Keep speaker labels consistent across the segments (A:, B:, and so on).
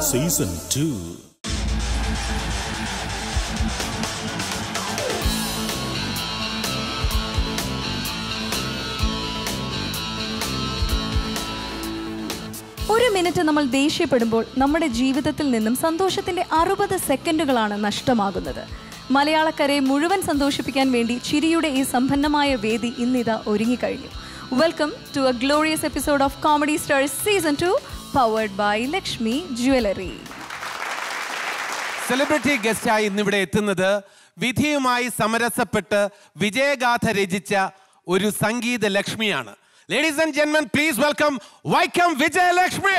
A: Season two
B: ഒരു minute നമ്മൾ ദേഷ്യപ്പെടുമ്പോൾ നമ്മുടെ ജീവിതത്തിൽ നിന്നും സന്തോഷത്തിന്റെ അറുപത് സെക്കൻഡുകളാണ് നഷ്ടമാകുന്നത് മലയാളക്കരയെ മുഴുവൻ സന്തോഷിപ്പിക്കാൻ വേണ്ടി ചിരിയുടെ ഈ സമ്പന്നമായ വേദി ഇന്നിതാ ഒരുങ്ങിക്കഴിഞ്ഞു welcome to a glorious episode of Comedy Stars season two powered by Lakshmi jewellery
C: celebrity ഗസ്റ്റായി ഇന്നിവിടെ എത്തുന്നത് വിധിയുമായി സമരസപ്പെട്ട് വിജയഗാഥ രചിച്ച ഒരു സംഗീത ലക്ഷ്മിയാണ് ലേഡീസ് ആൻഡ് ജെന്മൻ പ്ലീസ് വെൽക്കം വൈക്കം വിജയലക്ഷ്മി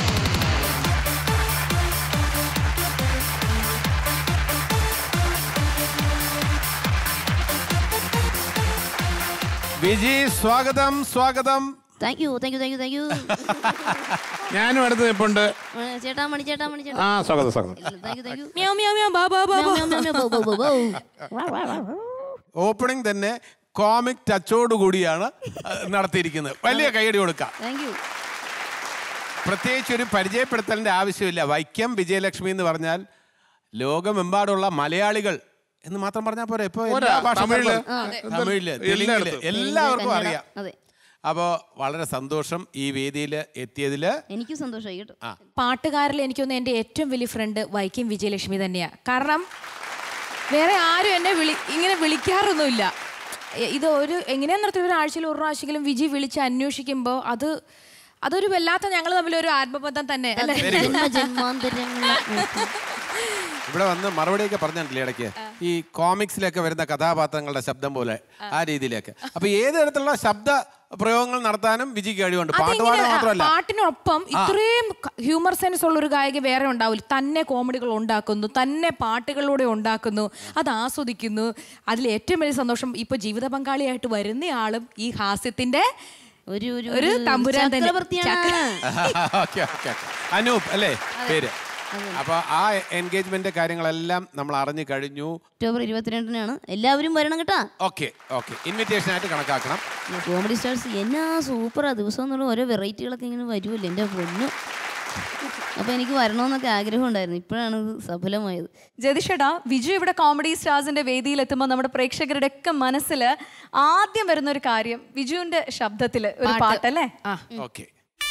C: വിജി സ്വാഗതം സ്വാഗതം
D: thank you thank you thank you thank you
E: ഞാനും അടുത്ത് നിൽപ്പുണ്ട്
D: ചേട്ടാ മണി ചേട്ടാ മണി ചേട്ടാ
E: ആ സ്വാഗതം സ്വാഗതം
D: thank you thank you
B: meow meow meow ബാ ബാ ബാ ബാ.
C: ഓപ്പണിംഗ് തന്നെ കോമിക് ടച്ചോട് കൂടിയാണ് അഹ് നടത്തിയിരിക്കുന്നത് വലിയ കൈയടി കൊടുക്കാം
D: താങ്ക് യു
C: പ്രത്യേകിച്ച് ഒരു പരിചയപ്പെടുത്തലിന്റെ ആവശ്യമില്ല വൈക്കം വിജയലക്ഷ്മി എന്ന് പറഞ്ഞാൽ ലോകമെമ്പാടുള്ള മലയാളികൾ എന്ന് മാത്രം പറഞ്ഞാൽ പോരെ ഇപ്പൊ എല്ലാ
E: പോരാ,
C: ഭാഷ
E: തമിഴില്,
C: തമിഴില് തെലുങ്കില്
E: എല്ലായിടത്തും.
C: എല്ലാവർക്കും
D: കന്നഡ.
C: അറിയാം
D: അതെ
C: അപ്പോൾ വളരെ സന്തോഷം ഈ വേദിയിൽ എത്തിയതില്
D: എനിക്കും സന്തോഷമായി കേട്ടോ
F: പാട്ടുകാരിൽ എനിക്കൊന്ന് എൻ്റെ ഏറ്റവും വലിയ ഫ്രണ്ട് വൈക്കം വിജയലക്ഷ്മി തന്നെയാണ് കാരണം വേറെ ആരും എന്നെ വിളി ഇങ്ങനെ വിളിക്കാറൊന്നുമില്ല എ- ഇത് ഒരു എങ്ങനെയാന്ന് നടത്തിയ ഒരു ആഴ്ചയിൽ ഒരു പ്രാവശ്യമെങ്കിലും വിജി വിളിച്ച് അന്വേഷിക്കുമ്പോൾ അത് അതൊരു വല്ലാത്ത ഞങ്ങൾ തമ്മിൽ ഒരു ആത്മബന്ധം തന്നെ അല്ലേ
D: ജന്മ ജന്മാന്തരങ്ങൾ
C: ഇവിടെ വന്ന് മറുപടിയൊക്കെ പറഞ്ഞിട്ടില്ലേ ഇടയ്ക്ക് ഈ കോമിക്സിലൊക്കെ വരുന്ന കഥാപാത്രങ്ങളുടെ ശബ്ദം പോലെ ആ രീതിയിലേക്ക് അപ്പൊ ഏത് തരത്തിലുള്ള ശബ്ദ പ്രയോഗങ്ങൾ നടത്താനും വിജിക്ക് കഴിവുണ്ട് പാട്ട്
F: അതിങ്ങനെ,
C: പാടാൻ
F: ആ,
C: മാത്രമല്ല
F: പാട്ടിനൊപ്പം ഇത്രയും ഹ്യൂമർ സെൻസ് ഉള്ള ഒരു ഗായിക വേറെ ഉണ്ടാവില്ല തന്നെ കോമഡികൾ ഉണ്ടാക്കുന്നു തന്നെ പാട്ടുകളിലൂടെ ഉണ്ടാക്കുന്നു അത് ആസ്വദിക്കുന്നു അതിൽ ഏറ്റവും വലിയ സന്തോഷം ഇപ്പൊ ജീവിത പങ്കാളിയായിട്ട് വരുന്ന ആളും ഈ ഹാസ്യത്തിന്റെ
D: ഒരു ഒരു
F: ഒരു തമ്പുരാൻ തന്നെ.
D: ചക്രവർത്തിയാണ്
C: ഓക്കെ ഓക്കെ അനൂപ് അല്ലേ പേര് അപ്പൊ ആ എൻഗേജ്മെന്റ് കാര്യങ്ങളെല്ലാം നമ്മൾ അറിഞ്ഞു കഴിഞ്ഞു
D: ഒക്ടോബർ ഇരുപത്തിരണ്ടിനാണ് എല്ലാവരും വരണം കേട്ടാ
C: ഓക്കെ ഓക്കെ ഇൻവിറ്റേഷൻ ആയിട്ട് കണക്കാക്കണം
D: കോമഡി സ്റ്റാർസ് എന്നാ സൂപ്പറാ ദിവസം എന്നുള്ള ഓരോ വെറൈറ്റികളൊക്കെ ഇങ്ങനെ വരുമല്ലോ എൻ്റെ പൊന്നു അപ്പൊ എനിക്ക് വരണമെന്നൊക്കെ ആഗ്രഹം ഉണ്ടായിരുന്നു ഇപ്പോഴാണ് ഇത് സഫലമായത്
B: ജതിഷടാ വിജു ഇവിടെ കോമഡി സ്റ്റാർസിന്റെ വേദിയിൽ എത്തുമ്പോൾ നമ്മുടെ പ്രേക്ഷകരുടെ ഒക്കെ മനസ്സിൽ ആദ്യം വരുന്ന ഒരു കാര്യം വിജുവിന്റെ ശബ്ദത്തിൽ ഒരു പാട്ടല്ലേ
C: ഓക്കെ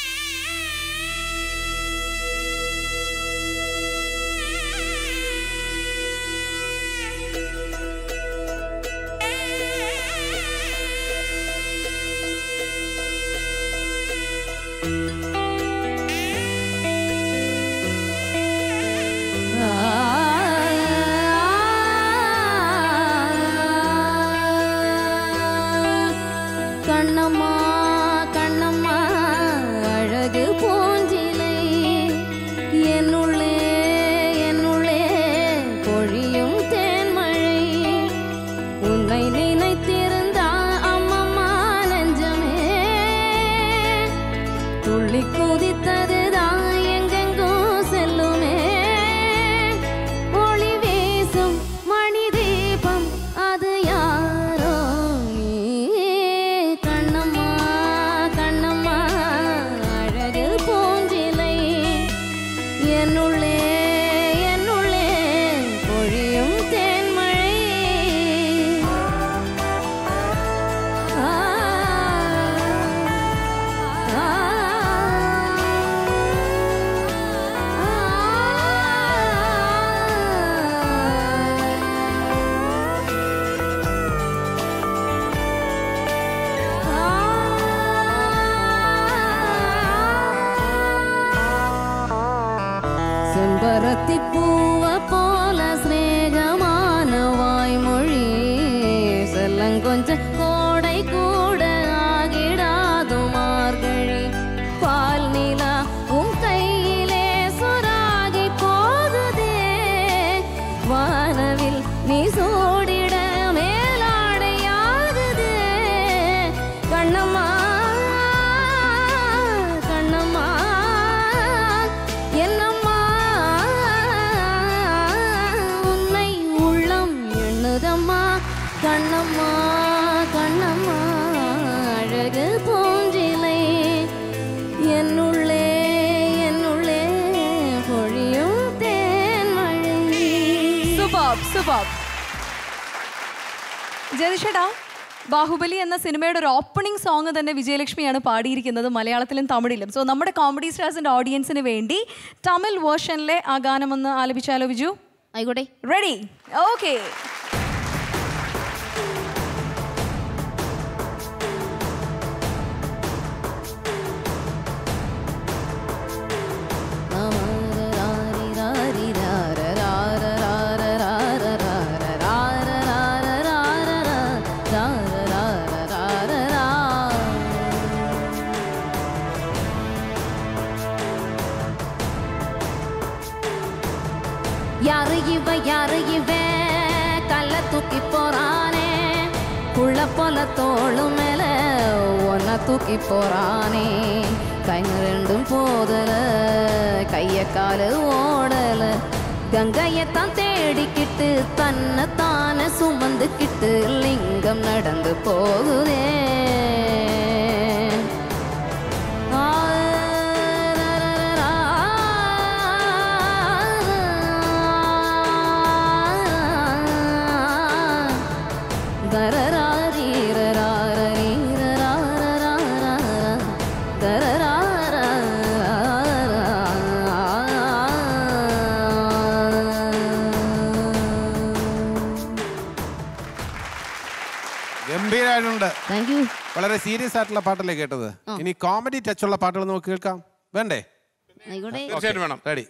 D: கண்ணம்மா கண்ணம்மா அழகு பூஞ்சிலை என்னுள்ளே என்னுள்ளே பொழியும் தேன்மழை உன்னை நினைத்திருந்தா அம்மம்மா நெஞ்சமே துள்ளி குதித்ததுதான் எங்கெங்கோ செல்லுமே ஒளி வீசும் மணி தீபம் அது யாரோ நீ கண்ணம்மா கண்ணம்மா அழகு பூஞ்சிலை என்னுள்ளே என்னுள்ளே பொழியும் தேன்மழை ஆ ஆ செம்பருத்தி பூவ போல சிநேகமான வாய்மொழி செல்லங்கொஞ்ச கோடை கூட ஆகிடாது மார்கழி பால் நிலா உன் கையிலே சுராகி போகுதே வானவில் நீ சூடிட மேலாடையாகுதே கண்ணம்மா கண்ணம்மா என்னம்மா
B: സൂപ്പർ സൂപ്പർ ജതിഷേട്ടാ ബാഹുബലി എന്ന സിനിമയുടെ ഒരു ഓപ്പണിംഗ് സോങ് തന്നെ വിജയലക്ഷ്മിയാണ് പാടിയിരിക്കുന്നത് മലയാളത്തിലും തമിഴിലും സോ നമ്മുടെ കോമഡി സ്റ്റാർസിന്റെ ഓഡിയൻസിന് വേണ്ടി തമിഴ് വേർഷനിലെ ആ ഗാനം ഒന്ന് ആലപിച്ചാലോ വിജു
D: ആയിക്കോട്ടെ
B: റെഡി ഓക്കെ
D: யாரு இவ யாரு இவன் கல்ல தூக்கி போறானே புள்ள போல தோளு மேல ஒன்ன தூக்கி போறானே கைங்க ரெண்டும் போதல கைய காலு ஓடல கங்கையத்தான் தேடிக்கிட்டு தன்னை தானே சுமந்துக்கிட்டு லிங்கம் நடந்து போகுதே
C: ഗംഭീരമായിട്ടുണ്ട്
D: താങ്ക് യു
C: വളരെ സീരിയസ് ആയിട്ടുള്ള പാട്ടല്ലേ കേട്ടത് ഇനി കോമഡി ടച്ച് ഉള്ള പാട്ടുകൾ നമുക്ക് കേൾക്കാം വേണ്ടേ
D: ആയിക്കോട്ടെ
E: തീർച്ചയായിട്ടും വേണം
C: റെഡി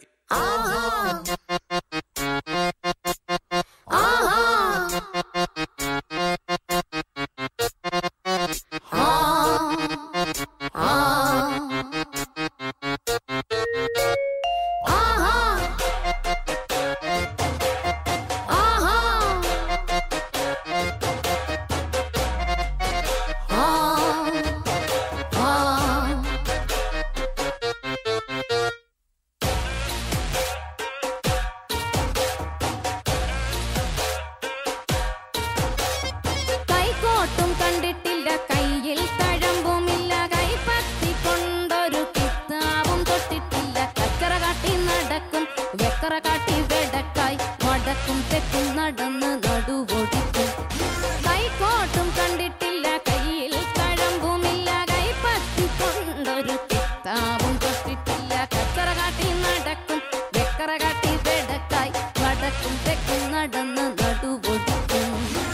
D: കൈകോട്ടും കണ്ടിട്ടില്ല കയ്യിൽ തഴമ്പുമില്ല കൈപ്പത്തി കൊണ്ടൊരു കിത്താവും തൊട്ടിട്ടില്ല കക്കറ കാട്ടി നടക്കും വെക്കറ കാട്ടി വെടക്കായി മടക്കും തെക്കും നടന്ന് നടുവൊടിക്കും കൈകോട്ടും കണ്ടിട്ടില്ല കയ്യിൽ തഴമ്പുമില്ല കൈപ്പത്തി കൊണ്ടൊരു കിത്താവും തൊട്ടിട്ടില്ല കക്കറ കാട്ടി നടക്കും വെക്കറ കാട്ടി വെടക്കായി മടക്കും തെക്കും നടന്ന് നടുവൊടിക്കും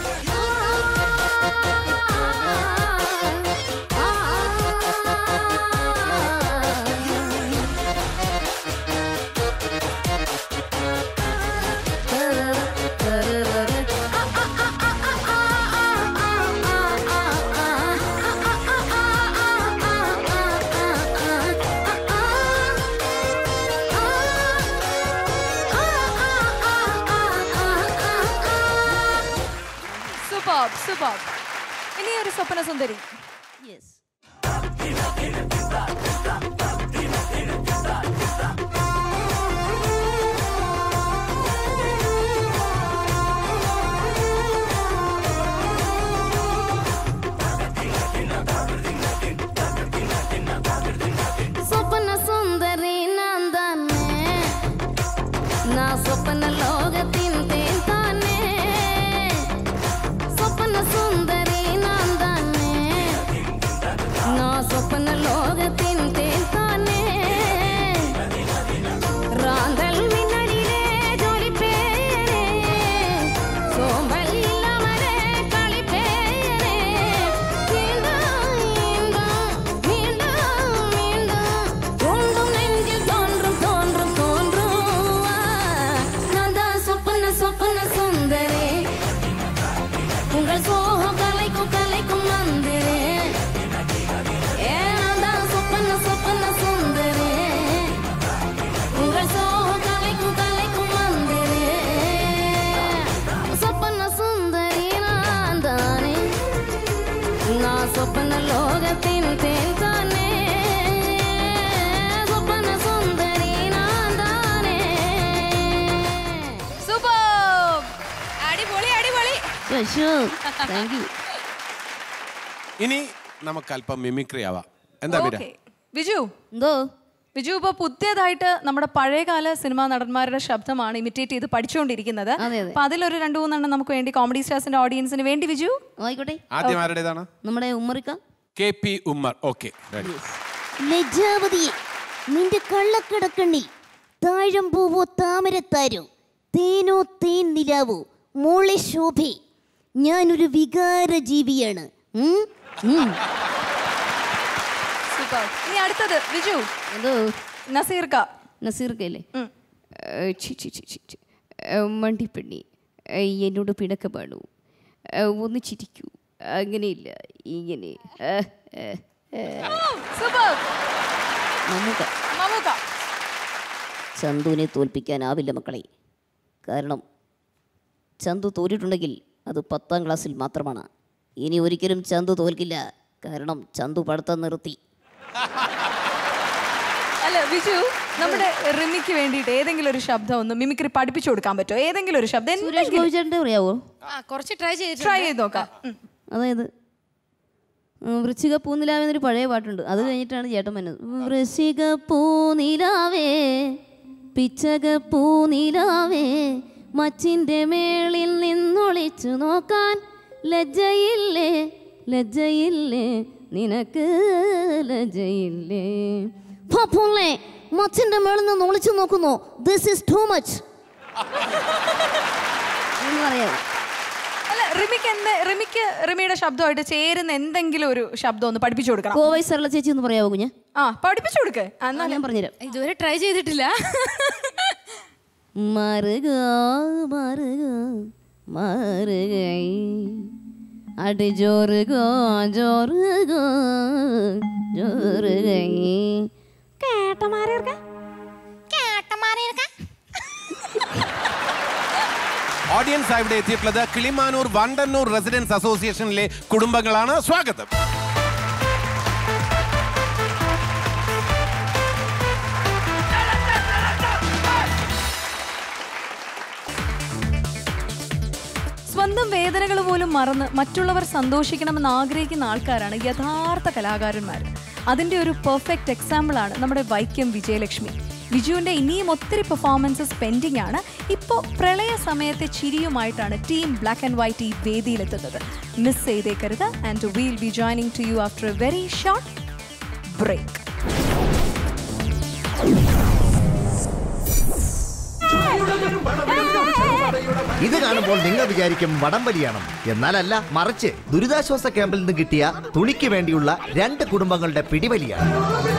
B: സൂപ്പർ സൂപ്പർ ഇനി ഒരു സ്വപ്ന സുന്ദരി
D: യെസ് സ്വപ്ന സുന്ദരി ഞാൻ തന്നെ నా స్వప్న లోగతిన్ తేల్తానే స్వప్న సుందరి నందనే నా స్వప్న లోగతిన్ తేల్తానే റാന്തൽ മിന്നലിലെ ജോലിപ്പേരെ സോമ്പൽ ഇല്ലാമലെ കളിപ്പേരെ വീണ്ടും വീണ്ടും വീണ്ടും വീണ്ടും കൊണ്ടും നെഞ്ചിൽ തോன்றும் തോன்றுം തോன்றுം നന്ദ സ്വപ്ന സ്വപ്ന സുന്ദരേ உங்கள் சோகம் கலைக்கும் கலைக்கும் மந்திரே ஏனந்தான் சொப்பன சொப்பன சுந்தரே உங்கள் சோகம் கலைக்கும் கலைக்கும் மந்திரே சொப்பன சுந்தரி நான் தானே நான் சொப்பன லோகத்தின் தேன் தானே சொப்பன சுந்தரி நான் தானே
B: സൂപ്പർ
F: അടിപൊളി അടിപൊളി
D: താങ്ക് യു
C: ഇനി നമുക്ക് അല്പം മിമിക്രി ആവാം എന്താ മീര
B: ഓക്കെ വിജു
D: എന്തോ
B: വിജു ഇപ്പോൾ പുതിയതായിട്ട് നമ്മുടെ പഴയകാല സിനിമാ നടന്മാരുടെ ശബ്ദമാണ് ഇമിറ്റേറ്റ് ചെയ്ത് പഠിച്ചുകൊണ്ടിരിക്കുന്നത്
D: അതെ, അതെ.
B: അപ്പൊ അതിലൊരു രണ്ടു മൂന്നെണ്ണം നമുക്ക് വേണ്ടി കോമഡി സ്റ്റാർസിന്റെ ഓഡിയൻസിന് വേണ്ടി വിജു
D: ആയിക്കോട്ടെ
C: ആദ്യം ആരുടേതാണ്
D: നമ്മുടെ ഉമ്മറിക്ക
C: കെ പി ഉമ്മർ ഓക്കെ
A: ലജ്ജാവതിയെ നിന്റെ കള്ളക്കടക്കണ്ണിൽ താഴം പൂവോ താമരത്താരോ തേനോ തേൻ നിലാവോ മോളെ ശോഭേ ഞാനൊരു വികാര ജീവിയാണ് ഉം? ഉം.
B: സൂപ്പർ ഇനി അടുത്തത് വിജു
D: എന്തോ
B: നസീർക്ക
D: നസീർക്കല്ലേ
B: ഉം.
D: ഏ, ഛി, ഛി, ഛി, ഛി, ഛി. ഏ, മണ്ടിപ്പെണ്ണി ഏ, എന്നോട് പിണക്ക പാടൂ ഏ, ഒന്ന് ചിരിക്കൂ അങ്ങനെയില്ല ഇങ്ങനെ ഏ, ഏ, ഏ.
B: സൂപ്പർ
D: നമുക്ക്
B: മമ്മൂക്ക
A: ചന്തുവിനെ തോൽപ്പിക്കാനാവില്ല മക്കളെ കാരണം ചന്തു തോറ്റിട്ടുണ്ടെങ്കിൽ അത് പത്താം ക്ലാസ്സിൽ മാത്രമാണ് ഇനി ഒരിക്കലും ചന്തു തോൽക്കില്ല കാരണം ചന്തു പഠിത്തം നിർത്തി
B: അല്ല വിജു നമ്മുടെ റിമിക്ക് വേണ്ടിയിട്ട് ഏതെങ്കിലും ഒരു ശബ്ദം ഒന്ന് മിമിക്രി പഠിപ്പിച്ചു കൊടുക്കാൻ പറ്റുമോ ഏതെങ്കിലും ഒരു ശബ്ദം
D: സുരേഷ് ഗോപിച്ചേട്ടൻ്റെ പറയാവോ
F: ആ കുറച്ച് ട്രൈ ചെയ്തിട്ട്
B: ട്രൈ ചെയ്ത് നോക്കാം ഉം.
D: അതായത് ഉം, വൃശ്ചിക പൂനിലാവേ എന്നൊരു പഴയ പാട്ടുണ്ട് അത് കഴിഞ്ഞിട്ടാണ് ചേട്ടൻ വന്നത് വൃശ്ചിക പൂനിലാവേ പിച്ചക പൂനിലാവേ മച്ചിൻ്റെ മേളിൽ നിന്നൊളിച്ചു നോക്കാൻ ലജ്ജയില്ലേ ലജ്ജയില്ലേ നിനക്ക് ലജ്ജയില്ലേ
A: പാപ്പോളെ മച്ചന്റെ മേളിൽ നിന്ന് ഒളിച്ചു നോക്കുന്നു ദിസ് ഇസ് ടു മച്ച്
D: എന്ന് പറയാമോ
B: അല്ല റിമിക്ക് എന്ത് റിമിക്ക് റിമിയുടെ ശബ്ദമായിട്ട് ചേരുന്ന എന്തെങ്കിലും ഒരു ശബ്ദം ഒന്ന് പഠിപ്പിച്ചു കൊടുക്കണം
D: കോവൈ സരള ചേച്ചി ഒന്ന് പറയാവോ കുഞ്ഞ്
B: ആ പഠിപ്പിച്ചു കൊടുക്ക് ആ,
D: ആ,
B: എന്നാ
D: ഞാൻ പറഞ്ഞുതരാം
F: ഇതുവരെ ട്രൈ ചെയ്തിട്ടില്ല
D: മറുക മറുക മറുകൈ അടി ജോറുകോ ജോറുകോ ജോറുകൈ
C: ഓഡിയൻസ് ഇവിടെ എത്തിയിട്ടുള്ളത് കിളിമാനൂർ വണ്ടന്നൂർ റെസിഡൻസ് അസോസിയേഷനിലെ കുടുംബങ്ങളാണ് സ്വാഗതം
B: സ്വന്തം വേദനകൾ പോലും മറന്ന് മറ്റുള്ളവർ സന്തോഷിക്കണമെന്ന് ആഗ്രഹിക്കുന്ന ആൾക്കാരാണ് യഥാർത്ഥ കലാകാരന്മാർ അതിൻ്റെ ഒരു പെർഫെക്റ്റ് എക്സാമ്പിളാണ് നമ്മുടെ വൈക്കം വിജയലക്ഷ്മി വിജുവിൻ്റെ ഇനിയും ഒത്തിരി പെർഫോമൻസസ് പെൻഡിംഗ് ആണ് ഇപ്പോൾ പ്രളയ സമയത്തെ ചിരിയുമായിട്ടാണ് ടീം ബ്ലാക്ക് ആൻഡ് വൈറ്റ് ഈ വേദിയിലെത്തുന്നത് മിസ് ചെയ്തേക്കരുത് and we'll be joining to you after a very short break
G: ഇത് കാണുമ്പോൾ നിങ്ങൾ വിചാരിക്കും വടംവലിയാണ് എന്നാലല്ല മറിച്ച് ദുരിതാശ്വാസ ക്യാമ്പിൽ നിന്ന് കിട്ടിയ തുണിക്ക് വേണ്ടിയുള്ള രണ്ട് കുടുംബങ്ങളുടെ പിടിവലിയാണ്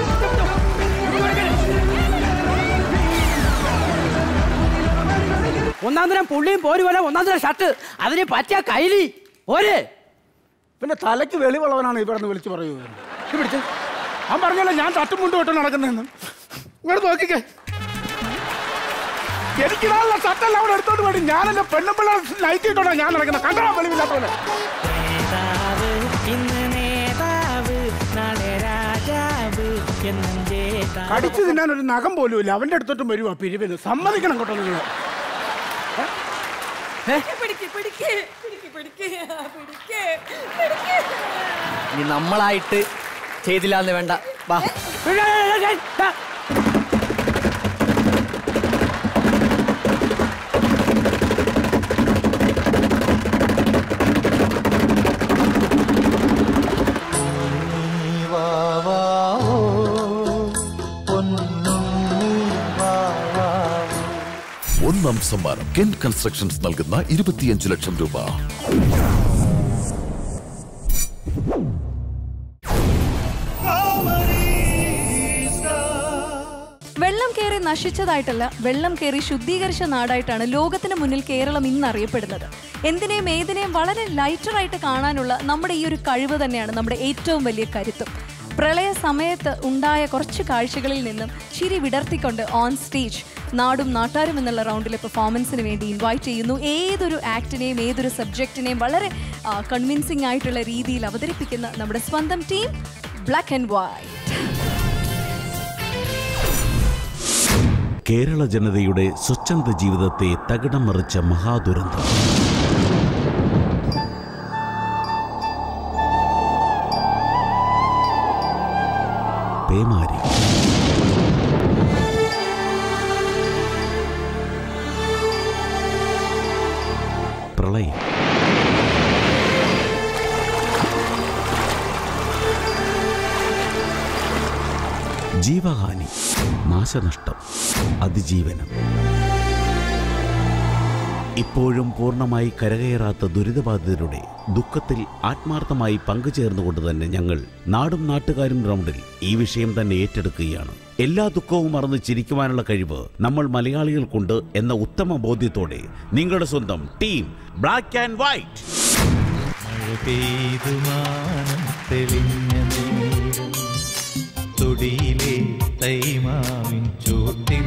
H: ഒന്നാം തരം പുള്ളിയും പോരു പോലെ ഒന്നാം തരം ഷർട്ട് അതിന് പറ്റിയ കൈലി പോര്
E: പിന്നെ തലയ്ക്ക് വെളിവുള്ളവനാണ് ഇവിടെ നിന്ന് വിളിച്ചു പറയൂ ഇത് പിടിച്ച് അവൻ പറഞ്ഞല്ലോ ഞാൻ തട്ടും മുണ്ടും ഇട്ട് നടക്കുന്നതെന്ന് ഇങ്ങോട്ട് നോക്കിക്കേ എനിക്കിതാണല്ലോ ഷർട്ടെല്ലാം അവിടെ എടുത്തോണ്ട് വേണ്ടി ഞാൻ എന്റെ പെണ്ണുമ്പിള്ള ലൈറ്റ് ഇട്ടോണ്ടാ ഞാൻ നടക്കുന്നത് കണ്ടോ വെളിവില്ലാത്തവനെ
H: നേതാവ് ഇന്ന് നേതാവ് നാളെ രാജാവ് എന്നും ജേതാവ്
E: കടിച്ചു തിന്നാൻ ഒരു നഖം പോലും ഇല്ല അവന്റെ അടുത്തോട്ടും വരുവാ പിരിവിന് സമ്മതിക്കണം കേട്ടോ നിങ്ങൾ
H: ഇനി നമ്മളായിട്ട് ചെയ്തില്ല എന്ന് വേണ്ട വാ
I: ഒന്നാം സമ്മാനം കെൻ കൺസ്ട്രക്ഷൻസ് നൽകുന്ന ഇരുപത്തിയഞ്ച് ലക്ഷം രൂപ
B: വെള്ളം കയറി നശിച്ചതായിട്ടല്ല വെള്ളം കയറി ശുദ്ധീകരിച്ച നാടായിട്ടാണ് ലോകത്തിന് മുന്നിൽ കേരളം ഇന്ന് അറിയപ്പെടുന്നത് എന്തിനേയും ഏതിനേയും വളരെ ലൈറ്ററായിട്ട് കാണാനുള്ള നമ്മുടെ ഈ ഒരു കഴിവ് തന്നെയാണ് നമ്മുടെ ഏറ്റവും വലിയ കരുത്തും പ്രളയ സമയത്ത് ഉണ്ടായ കുറച്ച് കാഴ്ചകളിൽ നിന്നും ചിരി വിടർത്തിക്കൊണ്ട് ഓൺ സ്റ്റേജ് നാടും നാട്ടാരും എന്നുള്ള റൗണ്ടിലെ പെർഫോമൻസിന് വേണ്ടി ഇൻവൈറ്റ് ചെയ്യുന്നു ഏതൊരു ആക്ടിനെയും ഏതൊരു സബ്ജക്റ്റിനെയും വളരെ കൺവിൻസിംഗ് ആയിട്ടുള്ള രീതിയിൽ അവതരിപ്പിക്കുന്ന നമ്മുടെ സ്വന്തം team black and white
J: Kerala ജനതയുടെ സ്വച്ഛന്ത ജീവിതത്തെ തകിടം മറിച്ച മഹാദുരന്തം പേമാരി പ്രളയം ജീവഹാനി നാശനഷ്ടം അതിജീവനം ഇപ്പോഴും പൂർണ്ണമായി കരകയറാത്ത ദുരിതബാധിതരുടെ ദുഃഖത്തിൽ ആത്മാർത്ഥമായി പങ്കുചേർന്നുകൊണ്ട് തന്നെ ഞങ്ങൾ നാടും നാട്ടുകാരും റൗണ്ടിൽ ഈ വിഷയം തന്നെ ഏറ്റെടുക്കുകയാണ് എല്ലാ ദുഃഖവും മറന്ന് ചിരിക്കുവാനുള്ള കഴിവ് നമ്മൾ മലയാളികൾക്കുണ്ട് എന്ന ഉത്തമ ബോധ്യത്തോടെ നിങ്ങളുടെ സ്വന്തം ടീം ബ്ലാക്ക് ആൻഡ് വൈറ്റ്
K: മഴ പെയ്തു മാനം തെളിഞ്ഞ നേരം തൊടിയിലെ തൈമാവിൻ ചോട്ടിൽ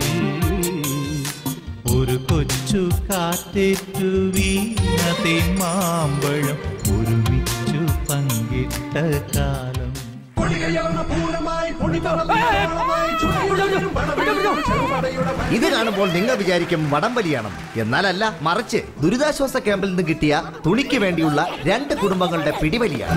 K: ഒരു കൊച്ചു കാറ്റേറ്റു വീണ മാമ്പഴം ഒരുമിച്ചു പങ്കിട്ട കാലം
G: ഇത് കാണുമ്പോൾ നിങ്ങൾ വിചാരിക്കും വടംവലിയാണെന്ന് എന്നാലല്ല മറിച്ച് ദുരിതാശ്വാസ ക്യാമ്പിൽ നിന്ന് കിട്ടിയ തുണിക്ക് വേണ്ടിയുള്ള രണ്ട് കുടുംബങ്ങളുടെ പിടിവലിയാണ്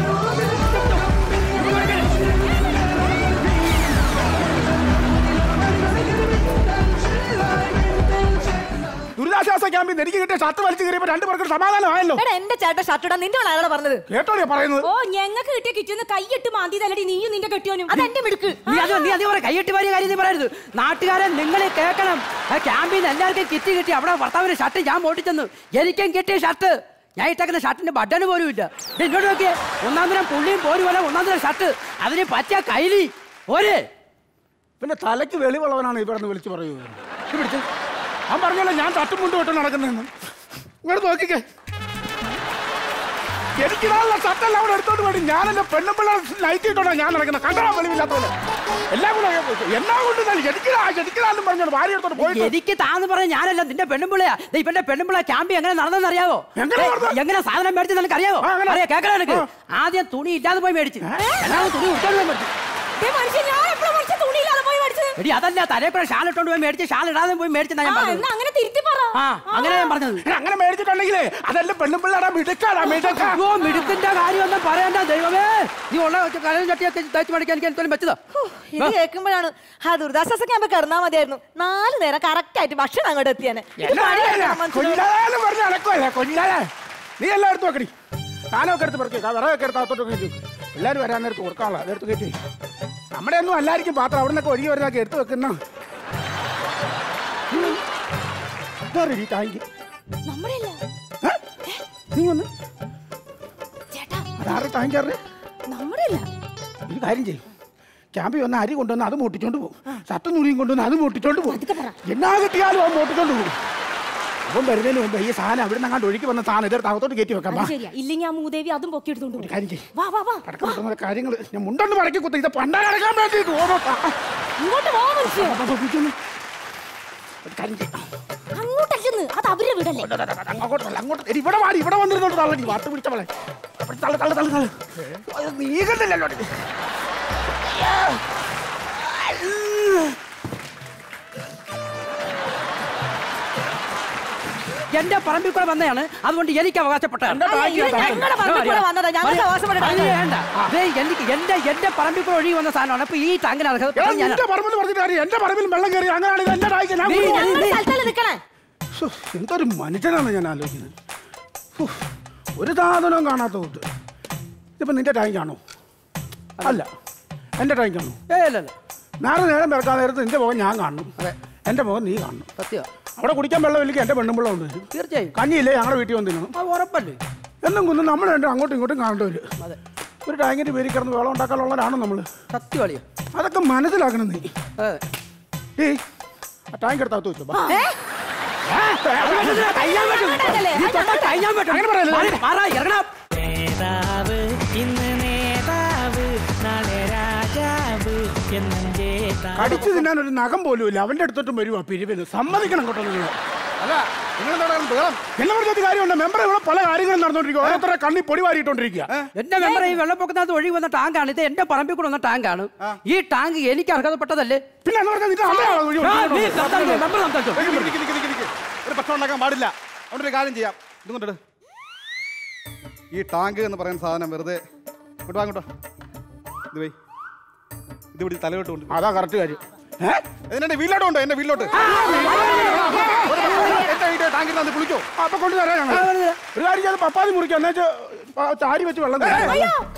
E: ദുരിതാശ്വാസ ക്യാമ്പിൽ നിന്ന് എനിക്ക് കിട്ടിയ ഷർട്ട് വലിച്ചു കയറിയപ്പോ രണ്ടു പേർക്ക് സമാധാനമായല്ലോ
L: എടാ എന്റെ ചേട്ടൻ ഷർട്ട് ഇടാൻ നിന്റെ ആളാണ് പറഞ്ഞത്
E: കേട്ടോടിയാ പറയുന്നത്
L: ഓ ഞങ്ങൾക്ക് കിട്ടിയ കിറ്റുന്ന് കൈയിട്ട് മാന്തിയതല്ലടി നീയും നിന്റെ കെട്ടിയോനും അതെന്റെ മിടുക്ക്
H: നീ അത് നീ അതേ പറ കൈയിട്ട് വാരിയ കാര്യം നീ പറയരുത് നാട്ടുകാരെ നിങ്ങൾ കേൾക്കണം ആ ക്യാമ്പിൽ നിന്ന് എല്ലാവർക്കും കിറ്റ് കിട്ടി അവിടെ ഭർത്താവിന്റെ ഷർട്ട് ഞാൻ മോട്ടിച്ചെന്ന് എനിക്കും കിട്ടിയ ഷർട്ട് ഞാൻ ഇട്ടേക്കുന്ന ഷർട്ടിന്റെ ബട്ടൺ പോലും ഇല്ല ദേ ഇങ്ങോട്ട് നോക്കിയേ ഒന്നാം തരം പുള്ളിയും പോരും പോലെ ഒന്നാം തരം ഷർട്ട് അതിന് പറ്റിയ കൈലി ഒരേ
E: പിന്നെ തലയ്ക്ക് വെളിവുള്ളവനാണ് ഇവിടെ നിന്ന് വിളിച്ചു പറയൂ ഇത് പിടിച്ച് അവൻ പറഞ്ഞല്ലോ ഞാൻ തട്ടും മുണ്ടും ഇട്ട് നടക്കുന്നതെന്ന് ഇങ്ങോട്ട് നോക്കിക്കേ എനിക്കിടാനുള്ള ഷർട്ടെല്ലാം അവിടെ എടുത്തോണ്ട് പോയി ഞാനെന്റെ പെണ്ണുമ്പിള്ള നൈറ്റ് ഇട്ടോണ്ടാ ഞാൻ നടക്കുന്നത് കണ്ടോ വെളിവില്ലാത്തവരെ എല്ലാം കൂടെ എല്ലാം കൊണ്ട് തന്നെ എനിക്കിടാ എനിക്കിടാന്നും പറഞ്ഞോണ്ട് ഭാര്യ എടുത്തോണ്ട് പോയിട്ട്
H: എനിക്ക് താന്ന് പറഞ്ഞ ഞാനല്ല നിന്റെ പെണ്ണുമ്പിള്ളയാ ദേ ഇവന്റെ പെണ്ണുമ്പിള്ള ക്യാമ്പ് എങ്ങനെ നടന്നെന്ന് അറിയാവോ
E: എങ്ങനെ
H: ദേ,
E: നടന്നു?
H: എങ്ങനെ സാധനം മേടിച്ചു നിനക്ക് അറിയാവോ
E: ആ, എങ്ങനെ?
H: അറിയാ കേൾക്കണം എനിക്ക് ആദ്യം തുണി ഇല്ലാതെ പോയി മേടിച്ചു രണ്ടാമത് തുണി ഉടുത്തോണ്ട് പോയി മേടിച്ചു
L: ദേ മനുഷ്യൻ ഞാൻ എപ്പോഴും മനുഷ്യ തുണിയില്ലാതെ പോയി മേടിച്ചത്
H: എടി അതല്ല തലേക്കൂടെ ഷാൾ ഇട്ടോണ്ട് പോയി മേടിച്ച് ഷാൾ ഇടാതെ പോയി മേടിച്ചെന്നാ ഞാൻ
L: ആ,
H: പറഞ്ഞത്
L: എന്നാ അങ്ങനെ തിരുത്തി പറ
H: ആ അങ്ങനെ ഞാൻ പറഞ്ഞത്
E: എടാ, അങ്ങനെ മേടിച്ചിട്ടുണ്ടെങ്കിലേ അതെല്ലാം പെണ്ണുമ്പിള്ളടാ മിടുക്കാടാ മിടുക്കാ
H: അയ്യോ മിടുക്കിന്റെ കാര്യമൊന്നും പറയണ്ട ദൈവമേ നീ ഉള്ള കലം ചട്ടിയൊക്കെ തയ്ച്ചു മേടിക്കാൻ എനിക്ക് എന്തെങ്കിലും വെച്ചതോ
L: ഇത് കേൾക്കുമ്പോഴാണ് ആ ദുരിതാശ്വാസ ക്യാമ്പ് കിടന്നാ മതിയായിരുന്നു നാല് നേരം കറക്റ്റ് ആയിട്ട് ഭക്ഷണം അങ്ങോട്ട് എത്തിയാനെ ഇത് പണി കിടക്കണം മനസ്സിലായോ?
E: കൊല്ലാതാന്ന് പറഞ്ഞ അടക്കമല്ലേ കൊല്ലാതെ നീ എല്ലാം എടുത്ത് വെക്കടി സാധനമൊക്കെ എടുത്ത് പറക്കി വിറകൊക്കെ എടുത്ത് അകത്തോട്ട് കയറ്റി പിള്ളേർ വരാൻ നേരത്ത് കൊടുക്കാനുള്ള അതെടുത്ത് കയറ്റി നമ്മുടെ ഒന്നും അല്ലായിരിക്കും പാത്രം അവിടെ നിന്നൊക്കെ ഒഴുകി വരുന്നതൊക്കെ എടുത്ത് വെക്കുന്ന ഇതാരെടി ടാങ്ക്
L: നമ്മുടെയല്ല.
E: ഏ? നീ വന്ന്
L: ചേട്ടാ
E: അതാറ് ടാങ്ക് ആറ്
L: നമ്മുടെയല്ല.
E: ഒരു കാര്യം ചെയ്യും ക്യാമ്പിൽ വന്ന് അരി കൊണ്ടുവന്ന് അത് മൂട്ടിച്ചോണ്ട് പോകും ഷർട്ടും തുണിയും കൊണ്ടുവന്ന് അത് മൂട്ടിച്ചോണ്ട് പോകും എന്നാ കിട്ടിയാലും അവൻ മൂട്ടിച്ചോണ്ട് പോകും അവൻ വരുന്നതിന് മുമ്പ് ഈ സാധനം അവിടെ നിന്ന് അങ്ങോട്ട് ഒഴുകി വന്ന സാധനം ഇതെടുത്ത് അകത്തോട്ട് കയറ്റി വെക്കാം
L: അത്
E: വാ.
L: ശരിയാ ഇല്ലെങ്കിൽ ആ മൂദേവി അതും പൊക്കി എടുത്തോണ്ട്
E: ഒരു
L: പോകും.
E: കാര്യം ചെയ്യും
L: വാ വാ വാ
E: അടക്കം കിട്ടുന്ന കാര്യങ്ങൾ ഞാൻ മുണ്ടൊന്ന് മടക്കി കുത്തി ഇത് പണ്ടാ അടക്കാൻ വേണ്ടിയിട്ട് ഓരോ ആ, ആ,
L: ഇങ്ങോട്ട് വാ മനുഷ്യ
E: ആ, ആ, പിടിച്ചൊന്ന്. ഒരു കാര്യം ചെയ്യ്.
L: അങ്ങോട്ടല്ലെന്ന് അത് അവരുടെ വീടല്ലേ
E: അല്ല, അല്ല, അല്ല, അങ്ങോട്ടല്ല അങ്ങോട്ട് എടി, ഇവിടെ വാടി ഇവിടെ വന്നിരുന്നോട്ട് തള്ളി വാട്ട് പിടിച്ച പോലെ അവിടെ തള്ളു തള്ളു തള്ളു തള്ളു അത് നീകണ്ടല്ലോ
H: എന്റെ പറമ്പിൽ കൂടെ വന്നതാണ് അതുകൊണ്ട് എനിക്ക് അവകാശപ്പെട്ടതാണ്
E: എന്റെ ടാങ്ക്
L: ഇത് ഞങ്ങളുടെ പറമ്പിൽ കൂടെ വന്നതാ. ഞങ്ങൾക്ക് അവകാശപ്പെട്ട
H: അത്
L: ടാങ്ക്.
H: വേണ്ട ദേ, എനിക്ക് എന്റെ എന്റെ പറമ്പിൽ കൂടെ ഒഴുകി വന്ന സാധനമാണ് അപ്പൊ ഈ ടാങ്കിന് അർഹത ഞാൻ
E: എന്റെ പറമ്പിൽ പറഞ്ഞിട്ട് കാര്യം എന്റെ പറമ്പിൽ വെള്ളം കയറി അങ്ങനെയാണ് ഇത് എന്റെ ടാങ്ക് ഞാൻ
H: നീ-
E: കൊണ്ടുപോകാം.
L: ഞങ്ങളുടെ സ്ഥലത്തല്ലേ നിക്കണേ
E: ശ്ശോ, എന്തൊരു മനുഷ്യനാണ് ഞാൻ ആലോചിക്കുന്നത് ഹോ, ഒരു സാധനവും കാണാത്ത കൂട്ട് ഇതിപ്പോ നിന്റെ ടാങ്കാണോ അല്ല എന്റെ ടാങ്കാണോ
H: ഏ അല്ല അല്ല
E: നേരെ നേരം പിറക്കാൻ നേരത്ത് നിന്റെ മുഖം ഞാൻ കാണണം എന്റെ മുഖം നീ കാണണം
H: സത്യം
E: അവിടെ കുടിക്കാൻ വെള്ളം ഇല്ലെങ്കിൽ എന്റെ പെണ്ണുമ്പിള്ള കൊണ്ട് വരും
H: തീർച്ചയായും
E: കഞ്ഞിയില്ലേ ഞങ്ങളുടെ വീട്ടിൽ വന്ന് തിന്നണം
H: അത് ഉറപ്പല്ലേ
E: എന്നും കുന്നും നമ്മൾ രണ്ടും അങ്ങോട്ടും ഇങ്ങോട്ടും കാണേണ്ടി വരും ഒരു ടാങ്കിന്റെ പേരിൽ കിടന്ന് വെള്ളം ഉണ്ടാക്കാനുള്ളവരാണോ നമ്മള്
H: സത്യം അളിയോ
E: അതൊക്കെ മനസ്സിലാക്കണം നീ
H: അതെ
E: ഏയ് ആ ടാങ്ക് എടുത്ത് അകത്ത് വെച്ചോ ബാ. അങ്ങനെ പറയല്ലേ?
K: നേതാവ് ഇന്ന് നേതാവ് നാളെ രാജാവ് എന്നും ജേതാവ്
E: കടിച്ചു തിന്നാൻ ഒരു നഖം പോലും ഇല്ല അവന്റെ അടുത്തോട്ടും വരുവാ പിരിവിന് സമ്മതിക്കണം കേട്ടോ നിങ്ങൾ അല്ല നിങ്ങൾ എന്നെ പറഞ്ഞൊരു കാര്യമുണ്ട് മെമ്പർ ഇവിടെ പല കാര്യങ്ങളും നടന്നുകൊണ്ടിരിക്കുക ഓരോരുത്തരുടെ കണ്ണി പൊടി വാരിയിട്ടോണ്ടിരിക്കുക
H: എന്റെ മെമ്പർ ഈ വെള്ളപ്പൊക്കത്തിനകത്ത് ഒഴുകി വന്ന ടാങ്കാണ് ഇത് എന്റെ പറമ്പിൽ കൂടെ വന്ന ടാങ്കാണ് ഈ ടാങ്ക് എനിക്ക് അർഹതപ്പെട്ടതല്ലേ
E: പിന്നെ എന്ന് പറഞ്ഞാൽ നിന്റെ അമ്മയാണോ ഒഴുകി
H: ആ, നീ
E: ഒഴുകിക്കൊണ്ടിരിക്കുന്നത്?
H: സംസാരിക്ക്, മെമ്പർ സംസാരിച്ചോ.
M: നിക്ക് നിക്ക് നിക്ക് നിക്ക് നിക്ക്. ഒരു പ്രശ്നം ഉണ്ടാക്കാൻ പാടില്ല അതുകൊണ്ട് ഒരു കാര്യം ചെയ്യാം ഇതുകൊണ്ടിട്ട് ഈ ടാങ്ക് എന്ന് പറയുന്ന സാധനം വെറുതെ ഇങ്ങോട്ട് വാ, ഇങ്ങോട്ട് വാ. ഇത് വൈ ഇത് പിടിച്ച് തലയോട്ട് കൊണ്ട്
E: അതാ കറക്റ്റ് കാര്യം
M: എന്നെ വീട്ടിലോട്ട് കൊണ്ടോ എന്റെ വീട്ടിലോട്ട് എന്റെ വീട്ടിലോട്ട് ടാങ്കിൽ വന്ന് കുളിക്കോ
E: അപ്പൊ കൊണ്ടുതരാം ഞങ്ങൾ ഒരു കാര്യം ചെയ്ത് പപ്പാതി മുറിക്കാം എന്നാ വെച്ചാ പ- ചാരി വെച്ച് വെള്ളം തരാം.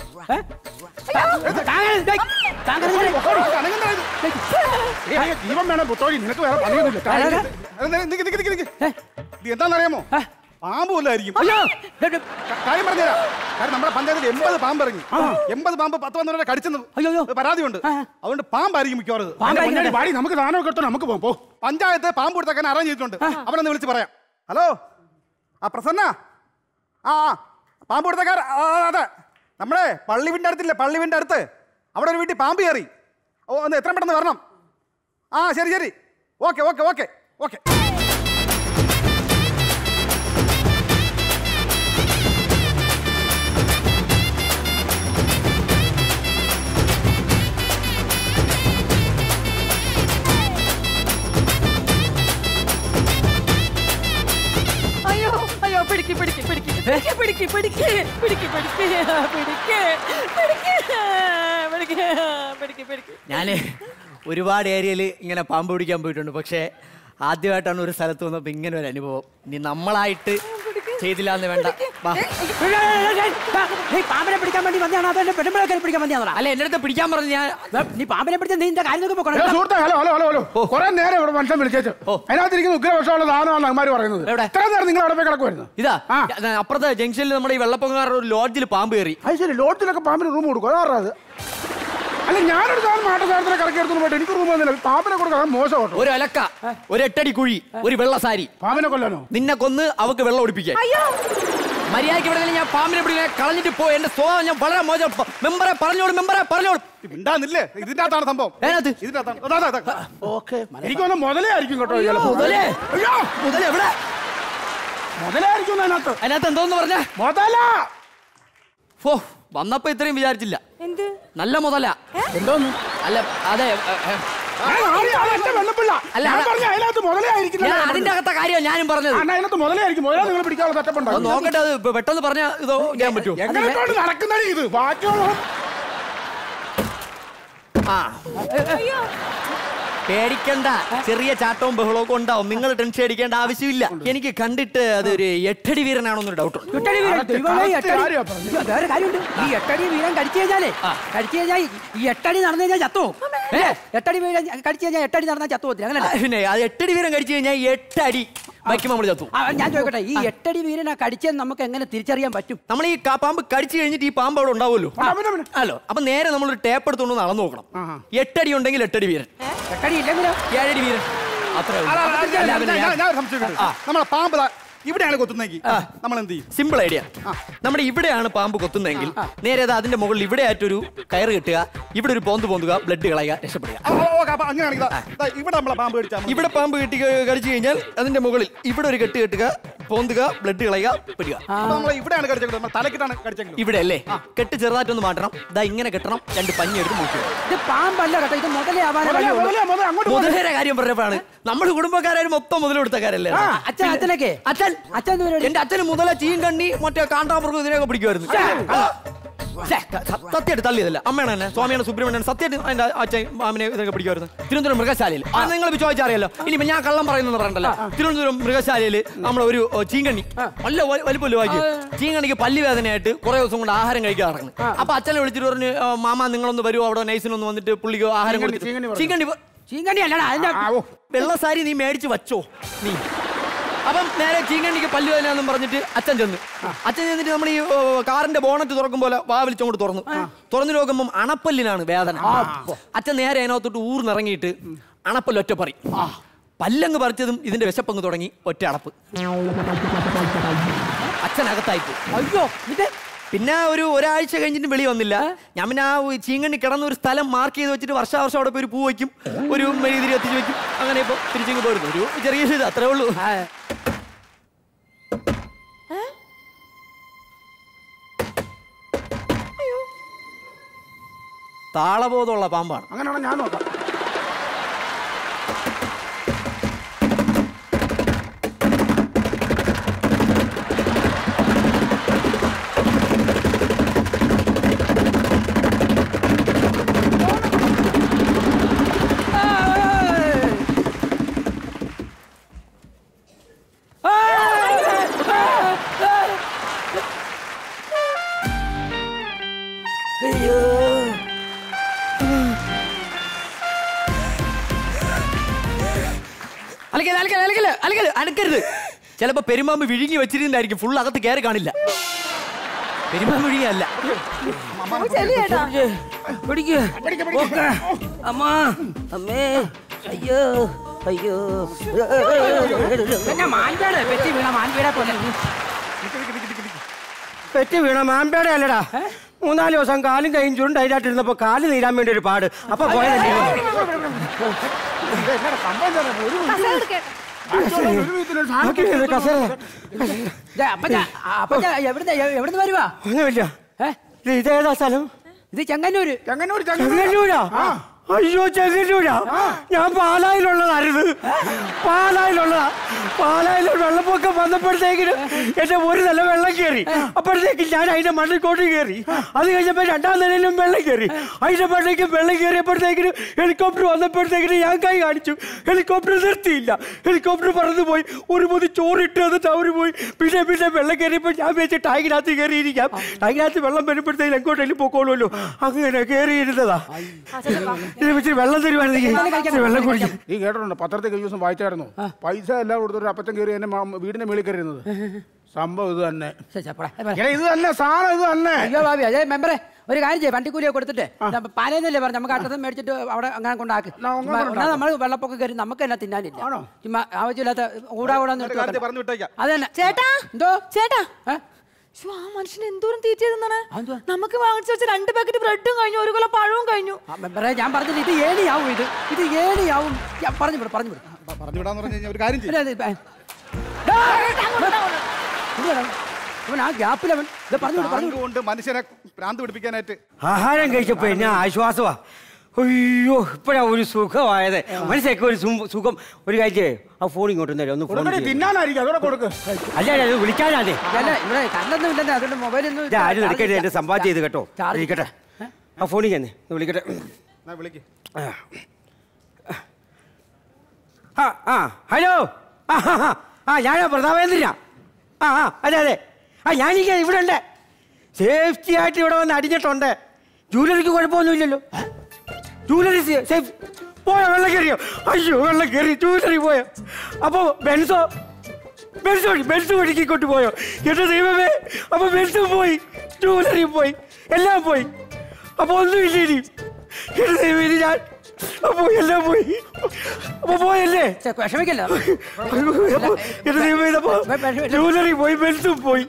E: ഏയ്, അയ്യോ, ജീവൻ വേണം പുത്തോഴി നിനക്ക് വേറെ പണിയൊന്നുമില്ല കാര്യം ഇത്.
M: ഇത് എന്താണെന്നറിയാമോ പാമ്പ് വല്ലതായിരിക്കും കാര്യം പറഞ്ഞുതരാം കാരണം നമ്മുടെ പഞ്ചായത്തിൽ എൺപത് പാമ്പ് ഇറങ്ങി എൺപത് പാമ്പ് പത്ത് പന്ത്രണ്ട് കടിച്ചെന്ന് ഒരു പരാതിയുണ്ട് അതുകൊണ്ട് പാമ്പായിരിക്കും മിക്കവാറും ഇത്.
E: അതിന്റെ മുന്നാടി വാടി, നമുക്ക് സാധനമൊക്കെ എടുത്തോ നമുക്ക് പോകാം പോ
M: പഞ്ചായത്ത് പാമ്പ് കൊടുത്തേക്കാൻ അറേഞ്ച് ചെയ്തിട്ടുണ്ട് അവനൊന്ന് വിളിച്ച് പറയാം ഹലോ ആ പ്രസന്ന ആ ആ, പാമ്പ് കൊടുത്തേക്കാർ ആ, ആ, അതെ നമ്മുടെ പള്ളിവിൻ്റെ അടുത്തില്ലേ പള്ളിവിൻ്റെ അടുത്ത് അവിടെ ഒരു വീട്ടിൽ പാമ്പ് കയറി ഓ ഒന്ന് എത്രയും പെട്ടെന്ന് വരണം ആ ശരി ശരി ഓക്കെ ഓക്കെ ഓക്കെ ഓക്കെ
H: അയ്യോ അയ്യോ പിടിക്ക് പിടിക്ക് പിടിക്ക് പിടിക്ക് പിടിക്ക് പിടിക്ക് പിടിക്ക് പിടിക്ക് പിടിക്ക് പിടിക്ക് പിടിക്ക് പിടിക്ക് പിടിക്ക്
N: ഞാന് ഒരുപാട് ഏരിയയിൽ ഇങ്ങനെ പാമ്പ് പിടിക്കാൻ പോയിട്ടുണ്ട് പക്ഷേ ആദ്യമായിട്ടാണ് ഒരു സ്ഥലത്ത് വന്നപ്പോൾ ഇങ്ങനെ ഒരു അനുഭവം ഇനി നമ്മളായിട്ട് ചെയ്തില്ല എന്ന് വേണ്ട വാ.
H: നീ പാമ്പിനെ പിടിക്കാൻ വേണ്ടി വന്നതാണോ അതോ എന്നെ പെണ്ണുമ്പളെ പിടിക്കാൻ വന്നതാണോ
N: അല്ല എന്റെ അടുത്ത് പിടിക്കാൻ പറഞ്ഞു ഞാൻ
H: നീ പാമ്പിനെ പിടിച്ച നീ നിന്റെ കാര്യം നോക്കി
E: ഏ, സുഹൃത്തേ ഹലോ ഹലോ ഹലോ ഹലോ കുറെ നേരം ഇവിടെ മനുഷ്യൻ വിളിച്ചേച്ചു അതിനകത്തിരിക്കുന്ന ഉഗ്രപക്ഷമുള്ള സാധനമാണ് അമ്മമാര് പറയുന്നത് ഇത്ര നേരം നിങ്ങൾ അവിടെ പോയി കിടക്കുമായിരുന്നു
N: ഇതാ അത് അപ്പുറത്തെ ജംഗ്ഷനിൽ നമ്മുടെ ഈ വെള്ളപ്പൊങ്ങാരുടെ ഒരു ലോഡ്ജിൽ പാമ്പ് കയറി
E: അത് ശരി ലോഡ്ജിലൊക്കെ പാമ്പിന് റൂം കൊടുക്കും അതാ അത് അല്ല ഞാനൊരു സാധനം മാട്ട സാധനത്തിന് കറക്കി എടുത്തു പോയിട്ട് എനിക്ക് റൂം വന്നില്ല പാമ്പിനെ കൊടുക്കാൻ മോശം കേട്ടോ
N: ഒരു ഒലക്ക ഒരു എട്ടടി കുഴി ഒരു വെള്ള സാരി
E: പാമ്പിനെ കൊല്ലാനോ
N: നിന്നെ കൊന്ന് അവക്ക് വെള്ളം ഒടിപ്പിക്കാൻ മര്യാദയ്ക്ക് ഇവിടെ നിന്ന് ഞാൻ പാമ്പിനെ പിടിക്കാൻ കളഞ്ഞിട്ട് പോയി എന്റെ സ്വഭാവം ഞാൻ വളരെ മോശം മെമ്പറെ പറഞ്ഞോളൂ മെമ്പറെ പറഞ്ഞോളൂ
M: ഉണ്ടാന്നില്ലേ ഇതിന്റെ അകത്താണ് സംഭവം
N: അതിനകത്ത്
M: ഇതിന്റെ അകത്താണ് അതാ, അതാ, അതാ.
E: ഓക്കെ എനിക്ക് തോന്നുന്നു മുതലേ ആയിരിക്കും കേട്ടോ ചിലപ്പോ.
N: മുതലേ?
E: അയ്യോ
N: മുതൽ എവിടെ
E: മുതലായിരിക്കും അതിനകത്ത്
N: അതിനകത്ത് എന്തോന്ന് പറഞ്ഞ
E: മുതല
N: ഫോ വന്നപ്പോ ഇത്രയും വിചാരിച്ചില്ല
L: എന്ത്
N: നല്ല മുതല
E: എന്തോന്ന്
N: അല്ല അതെ ഏ, ഏ,
E: വെള്ളപ്പിള്ള
N: അല്ല,
E: ഞാൻ
N: അല്ല.
E: പറഞ്ഞ അതിനകത്ത് മുതലേ ആയിരിക്കും
N: ഞാൻ അതിന്റെ അകത്തെ കാര്യം ഞാനും പറഞ്ഞത്
E: അണ്ണാ അതിനകത്ത് മുതലേ ആയിരിക്കും മുതലേ നിങ്ങൾ പിടിക്കാനുള്ള
N: അത്
E: തട്ടപ്പുണ്ടാവും
N: നോക്കട്ടെ അത് ഇപ്പൊ പെട്ടെന്ന് പറഞ്ഞ ഇതോ ഞാൻ പറ്റുമോ
E: എങ്ങനെ നടക്കുന്നടി ഇത് ബാക്കിയുള്ള
N: ആ പേടിക്കണ്ട ചെറിയ ചാട്ടവും ബഹളവും ഒക്കെ ഉണ്ടാവും നിങ്ങൾ ടെൻഷൻ അടിക്കേണ്ട ആവശ്യമില്ല എനിക്ക് കണ്ടിട്ട് അതൊരു എട്ടടി വീരനാണോന്നൊരു ഡൗട്ട് ഉണ്ട്
H: എട്ടടി വീരൻ ദൈവമേ,
E: correct
H: എട്ടടി.
E: കാര്യമാ പറഞ്ഞത്.
H: ഇയ്യോ, വേറെ കാര്യമുണ്ട് ഈ എട്ടടി വീരൻ കടിച്ചു കഴിഞ്ഞാലേ കടിച്ചു കഴിഞ്ഞാൽ ഈ എട്ടടി നടന്നു കഴിഞ്ഞാൽ ചത്തോ ഏ എട്ടടി വീരൻ കടിച്ചു കഴിഞ്ഞാൽ എട്ടടി നടന്നാൽ ചത്തു പോകത്തില്ല
N: ആ,
H: അങ്ങനെ
N: പിന്നെ അത് എട്ടടി വീരൻ കടിച്ചു കഴിഞ്ഞാൽ എട്ടടി വയ്ക്കുമ്പോൾ നമ്മൾ ചത്തു
H: ഞാൻ ചോദിക്കട്ടെ ഈ എട്ടടി വീരനാ കടിച്ചെന്ന് നമുക്ക് എങ്ങനെ തിരിച്ചറിയാൻ പറ്റും
N: നമ്മൾ ഈ കാ- പാമ്പ് കടിച്ചു കഴിഞ്ഞിട്ട് ഈ പാമ്പ് അവിടെ ഉണ്ടാവുമല്ലോ അല്ലോ അപ്പൊ നേരെ നമ്മൾ ഒരു ടേപ്പ് എടുത്തോണ്ട് വന്ന് അളന്നു നോക്കണം എട്ടടി ഉണ്ടെങ്കിൽ എട്ടടി വീരൻ
H: എട്ടടി ഇല്ലെങ്കിലോ
N: ഏഴടി വീരൻ അത്രേ ഉള്ളൂ.
M: അല്ല, അല്ല, അല്ല,
N: അല്ല,
M: ഞാൻ-
N: പിന്നെ
M: ഞാൻ-
N: ഞാൻ-
M: ഞാൻ ഒരു സംശയം ചോദിക്കട്ടെ? നമ്മളെ പാമ്പ് ദാ ഇവിടെയാണ് കൊത്തുന്നെങ്കിൽ നമ്മൾ എന്ത് ചെയ്യും
N: സിമ്പിൾ ഐഡിയ നമ്മുടെ ഇവിടെയാണ് പാമ്പ് കൊത്തുന്നതെങ്കിൽ നേരെ അത് അതിന്റെ മുകളിൽ ഇവിടെ ആയിട്ടൊരു കയറ് കെട്ടുക ഇവിടെ ഒരു പോന്ത് പോന്തുക ബ്ലഡ് കളയുക രക്ഷപ്പെടുക
M: ആ, ഓ, ഓ, അപ്പൊ അങ്ങനെയാണെങ്കിൽ ദാ, ദാ ഇവിടെ നമ്മളെ പാമ്പ് കടിച്ചാൽ
N: ഇവിടെ പാമ്പ് കെട്ടി കടിച്ചു കഴിഞ്ഞാൽ അതിന്റെ മുകളിൽ ഇവിടെ ഒരു കെട്ട് കെട്ടുക പോന്തുക ബ്ലഡ് കളയുക പെടുക
M: നമ്മളെ ഇവിടെയാണ് കടിച്ചെങ്കിൽ നമ്മൾ തലക്കിട്ടാണ് കടിച്ചെങ്കിൽ
N: ഇവിടെ അല്ലേ കെട്ട് ചെറുതായിട്ടൊന്ന് മാറ്റണം ഇതാ ഇങ്ങനെ കെട്ടണം രണ്ട് പഞ്ഞി എടുത്ത് മൂക്കുക
H: ഇത് പാമ്പല്ല കേട്ടോ ഇത് മുതലേ ആവാനേ
E: മുതലേ,
H: വഴിയുള്ളൂ.
E: മുതലേ, മുതലേ, അങ്ങോട്ട് മുതലേ.
N: മുതലേറെ കാര്യം പറഞ്ഞപ്പോഴാണ് നമ്മുടെ കുടുംബക്കാരും മൊത്തം മുതലെടുത്തക്കാരല്ലേ
H: ആ, അച്ഛൻ അച്ഛനൊക്കെ
N: അച്ഛൻ
H: അച്ഛൻ എന്ത് പരിപാടി?
N: എന്റെ അച്ഛന് മുതല ചീങ്കണ്ണി മറ്റേ കാണ്ടാമൃഗം ഇതിനെയൊക്കെ പിടിക്കുമായിരുന്നു ശ്ശേ, സത്യമായിട്ട് തള്ളിയതല്ല അമ്മയാണ് തന്നെ സ്വാമിയാണ് സുബ്രഹ്മണ്യൻ സത്യമായിട്ട് എന്റെ അച്ഛൻ മാമിനെ ഇതൊക്കെ പിടിക്കുമായിരുന്നു തിരുവനന്തപുരം മൃഗശാലയിൽ ആ നിങ്ങൾ ചോദിച്ചാൽ അറിയാലോ ഇനിയിപ്പോ ഞാൻ കള്ളം പറയുന്നത് പറഞ്ഞല്ലോ തിരുവനന്തപുരം മൃഗശാലയിൽ നമ്മൾ ഒരു ഓ, ചീങ്കണ്ണി നല്ല വലു- വലിപ്പമല്ലേ വായിക്കും ചീങ്കണ്ണിക്ക് പല്ല് വേദനയായിട്ട് കുറെ ദിവസം കൊണ്ട് ആഹാരം കഴിക്കാൻ നടക്കുന്നു അപ്പൊ അച്ഛനെ വിളിച്ചിട്ട് പറഞ്ഞു "ആ, മാമ നിങ്ങളൊന്ന് വരുമോ അവിടെ നൈസിനൊന്ന് വന്നിട്ട് പുള്ളിക്ക് ആഹാരം കൊടുത്തിട്ട് ചീങ്കണ്ണി വ-
H: ചീങ്കണ്ണി അല്ലടാ അതിന്റെ
N: വെള്ള സാരി നീ മേടിച്ച് വച്ചോ നീ അപ്പം നേരെ ചീങ്കണ്ണിക്ക് പല്ല് വേദനയാന്നും പറഞ്ഞിട്ട് അച്ഛൻ ചെന്ന് അച്ഛൻ ചെന്നിട്ട് നമ്മൾ ഈ ഓ, കാറിന്റെ ബോണറ്റ് തുറക്കും പോലെ വാ വിളിച്ചങ്ങോട്ട് തുറന്നു തുറന്നു നോക്കുമ്പോൾ അണപ്പല്ലിനാണ് വേദന അച്ഛൻ നേരെ അതിനകത്തോട്ട് ഊർന്നിറങ്ങിയിട്ട് അണപ്പല്ല് ഒറ്റപ്പറി പല്ലങ്ങ് പറിച്ചതും ഇതിന്റെ വിശപ്പങ്ങ് തുടങ്ങി ഒറ്റ അടപ്പ് അച്ഛനകത്തായി പോയി
H: അയ്യോ ഇത്
N: പിന്നെ ഒരു ഒരാഴ്ച കഴിഞ്ഞിട്ട് വെളി വന്നില്ല ഞാൻ പിന്നെ ആ ചീങ്കണ്ണി കിടന്ന ഒരു സ്ഥലം മാർക്ക് ചെയ്ത് വെച്ചിട്ട് വർഷാവർഷം അവിടെ പോയി ഒരു പൂ വയ്ക്കും ഒരു മെഴുതിരി എത്തിച്ച് വെക്കും അങ്ങനെ ഇപ്പൊ തിരിച്ചിങ്ങ് പോരുന്നു ഒരു ചെറിയ ഇത് അത്രേ ഉള്ളൂ താളബോധമുള്ള പാമ്പാണ്
E: അങ്ങനെയാണോ ഞാൻ നോക്കാം
H: ആ,
N: അനക്കരുത് ചിലപ്പോ പെരുമാമ്പ് വിഴുങ്ങി വെച്ചിരുന്നായിരിക്കും ഫുൾ അകത്ത് കയറി കാണില്ല പെരുമാമ്പ് വിഴുങ്ങിയല്ല
H: പിടിക്കുക അമ്മ അമ്മേ അയ്യോ അയ്യോ പിന്നെ മാൻപേട പെറ്റി വീണ മാൻപേടെ പോലെ പെറ്റി വീണ മാൻപേടെ അല്ലടാ മൂന്നാല് ദിവസം കാലും കൈയും ചുരുണ്ടായിട്ടിരുന്നപ്പോ കാല് നീരാൻ വേണ്ടി ഒരു പാട് അപ്പൊ പോയതല്ലേ എവിടുന്ന് വരുവാ ഒന്നുമില്ല ഇത് ഇതേതാ സ്ഥലം ഇത് ചെങ്ങന്നൂര് ചെങ്ങന്നൂർ ചെങ്ങന്നൂരാ അയ്യോ ചെങ്ങന്നൂരാ ഞാൻ പാലായിലുള്ളതായിരുന്നു പാലായിലുള്ളതാ പാലായിൽ വെള്ളപ്പൊക്കം വന്നപ്പോഴത്തേക്കിന് എന്റെ ഒരു നില വെള്ളം കയറി അപ്പോഴത്തേക്ക് ഞാൻ അതിന്റെ മണ്ണിക്കോട്ട് കയറി അത് കഴിഞ്ഞപ്പോ രണ്ടാം നിലയിലും വെള്ളം കയറി അതിന്റെ മണ്ണിലേക്ക് വെള്ളം കയറിയപ്പോഴത്തേക്കിന് ഹെലികോപ്റ്റർ വന്നപ്പോഴത്തേക്കിന് ഞാൻ കൈ കാണിച്ചു ഹെലികോപ്റ്റർ നിർത്തിയില്ല ഹെലികോപ്റ്റർ പറന്നു പോയി ഒരു പൊതി ചോറിട്ട് എന്നിട്ട് അവര് പോയി പിന്നെ പിന്നെ വെള്ളം കയറിയപ്പോൾ ഞാൻ വെച്ച് ടാങ്കിനകത്ത് കയറിയിരിക്കാം ടാങ്കിനകത്ത് വെള്ളം വരുമ്പോഴത്തേക്ക് എങ്ങോട്ടെങ്കിലും പൊക്കോളുമല്ലോ അങ്ങനെ കയറിയിരുന്നതാ ഇതിനെ വെച്ച് വെള്ളം തരുവാണെങ്കിൽ ഇച്ചിരി വെള്ളം കുടിക്കും
E: നീ കേട്ടിട്ടുണ്ടോ പത്രത്തിൽ കഴിഞ്ഞ ദിവസം വായിച്ചായിരുന്നു പൈസ എല്ലാം കൊടുത്തൊരു അപ്പച്ചൻ കയറി എന്നെ മാ- വീടിന്റെ മേളിൽ കയറിയിരുന്നത് സംഭവം ഇത് തന്നെ എടാ, ഇത് തന്നെ സാധനം ഇത് തന്നെ
H: അയ്യോ ബാബി അതെ മെമ്പറെ ഒരു കാര്യം ചെയ്യും വണ്ടിക്കൂലിയൊക്കെ കൊടുത്തിട്ട് പാലയെന്നല്ലേ പറഞ്ഞു നമുക്ക് അടുത്തത് മേടിച്ചിട്ട് അവിടെ അങ്ങനെ കൊണ്ടാക്ക് നമ്മൾ വെള്ളപ്പൊക്കം കയറി നമുക്ക് തന്നെ തിന്നാനില്ല ചുമ്മാ ആവശ്യമില്ലാത്ത കൂടാ കൂടാ
M: കാര്യത്തെ പറഞ്ഞു വിട്ടേക്കാം
H: അത് തന്നെ
L: ചേട്ടാ
H: എന്തോ
L: ചേട്ടാ ശ്ശോ, ആ മനുഷ്യൻ എന്തോരം തീറ്റ തിന്നാണ് നമുക്ക് വാങ്ങിച്ചു വെച്ച രണ്ട് പാക്കറ്റ് ബ്രെഡും കഴിഞ്ഞു ഒരു കിലോ പഴവും കഴിഞ്ഞു
H: മെമ്പറെ ഞാൻ പറഞ്ഞില്ല ഇത് ഏണിയാവും ഇത് ഇത് ഏണിയാവും ഞാൻ പറഞ്ഞു വിടും പറഞ്ഞു വിടും
M: പറഞ്ഞു വിടാന്ന് പറഞ്ഞു കഴിഞ്ഞാൽ ഒരു കാര്യം ചെയ്യും
H: ഇല്ല, ഇത് ഇപ്പ- ഡാ! ഇങ്ങോട്ട് വാ. ഇവൻ ആ ഗ്യാപ്പിൽ അവൻ ഇത് പറഞ്ഞു വിടും പറഞ്ഞു
M: ടാങ്ക് കൊണ്ട് മനുഷ്യനെ ഭ്രാന്ത് പിടിപ്പിക്കാനായിട്ട്
H: ആഹാരം കഴിച്ചപ്പോ എന്നെ ആശ്വാസമാ അയ്യോ ഇപ്പഴാ ഒരു സുഖമായത് മനസ്സിലൊക്കെ ഒരു സു- സുഖം ഒരു കാര്യം ആ ഫോൺ ഇങ്ങോട്ട് തരാം ഒന്ന് ഫോൺ
E: കൊടുക്കണേ, തിന്നാനായിരിക്കും അതോടെ കൊടുക്ക്
H: അല്ല അല്ല വിളിക്കാനാണേ ഇവിടെ കറണ്ടൊന്നും ഇല്ലല്ലോ അതുകൊണ്ട് മൊബൈലൊന്നും
E: ഇത് ആരും
H: എടുക്കരുത് എന്റെ സമ്പാദ്യം ചെയ്ത് കേട്ടോ ഇരിക്കട്ടെ ആ ഫോണിൽ തന്നെ വിളിക്കട്ടെ
M: എന്നാ വിളിക്ക്
H: ആ ആ ഹലോ ആ ആ, ആ, ആ ഞാനാ പ്രതാപേന്ദ്രനാ ആ ആ അതെ അതെ ആ ഞാനിരിക്കാം ഇവിടെ ഉണ്ട് സേഫ്റ്റി ആയിട്ട് ഇവിടെ വന്ന് അടിഞ്ഞിട്ടുണ്ട് ജൂവലറിക്ക് കുഴപ്പമൊന്നുമില്ലല്ലോ ജൂവലറി സേഫ് പോയോ വെള്ളം കയറിയോ അയ്യോ വെള്ളം കയറി ജൂവലറി പോയോ അപ്പോൾ ബെൻസോ ബെൻസ് വഴി ബെൻസ് വഴിക്ക് കൊണ്ട് പോയോ എന്റെ ദൈവമേ അപ്പൊ ബെൻസും പോയി ജൂവലറി പോയി എല്ലാം പോയി അപ്പൊ ഒന്നുമില്ല ഇനി എന്റെ ദൈവം ഇനി ഞാൻ അപ്പൊ എല്ലാം പോയി അപ്പൊ പോയല്ലേ വിഷമിക്കല്ലോ എന്റെ ദൈവം ഇതപ്പോ ജൂവലറി പോയി ബെൻസും പോയി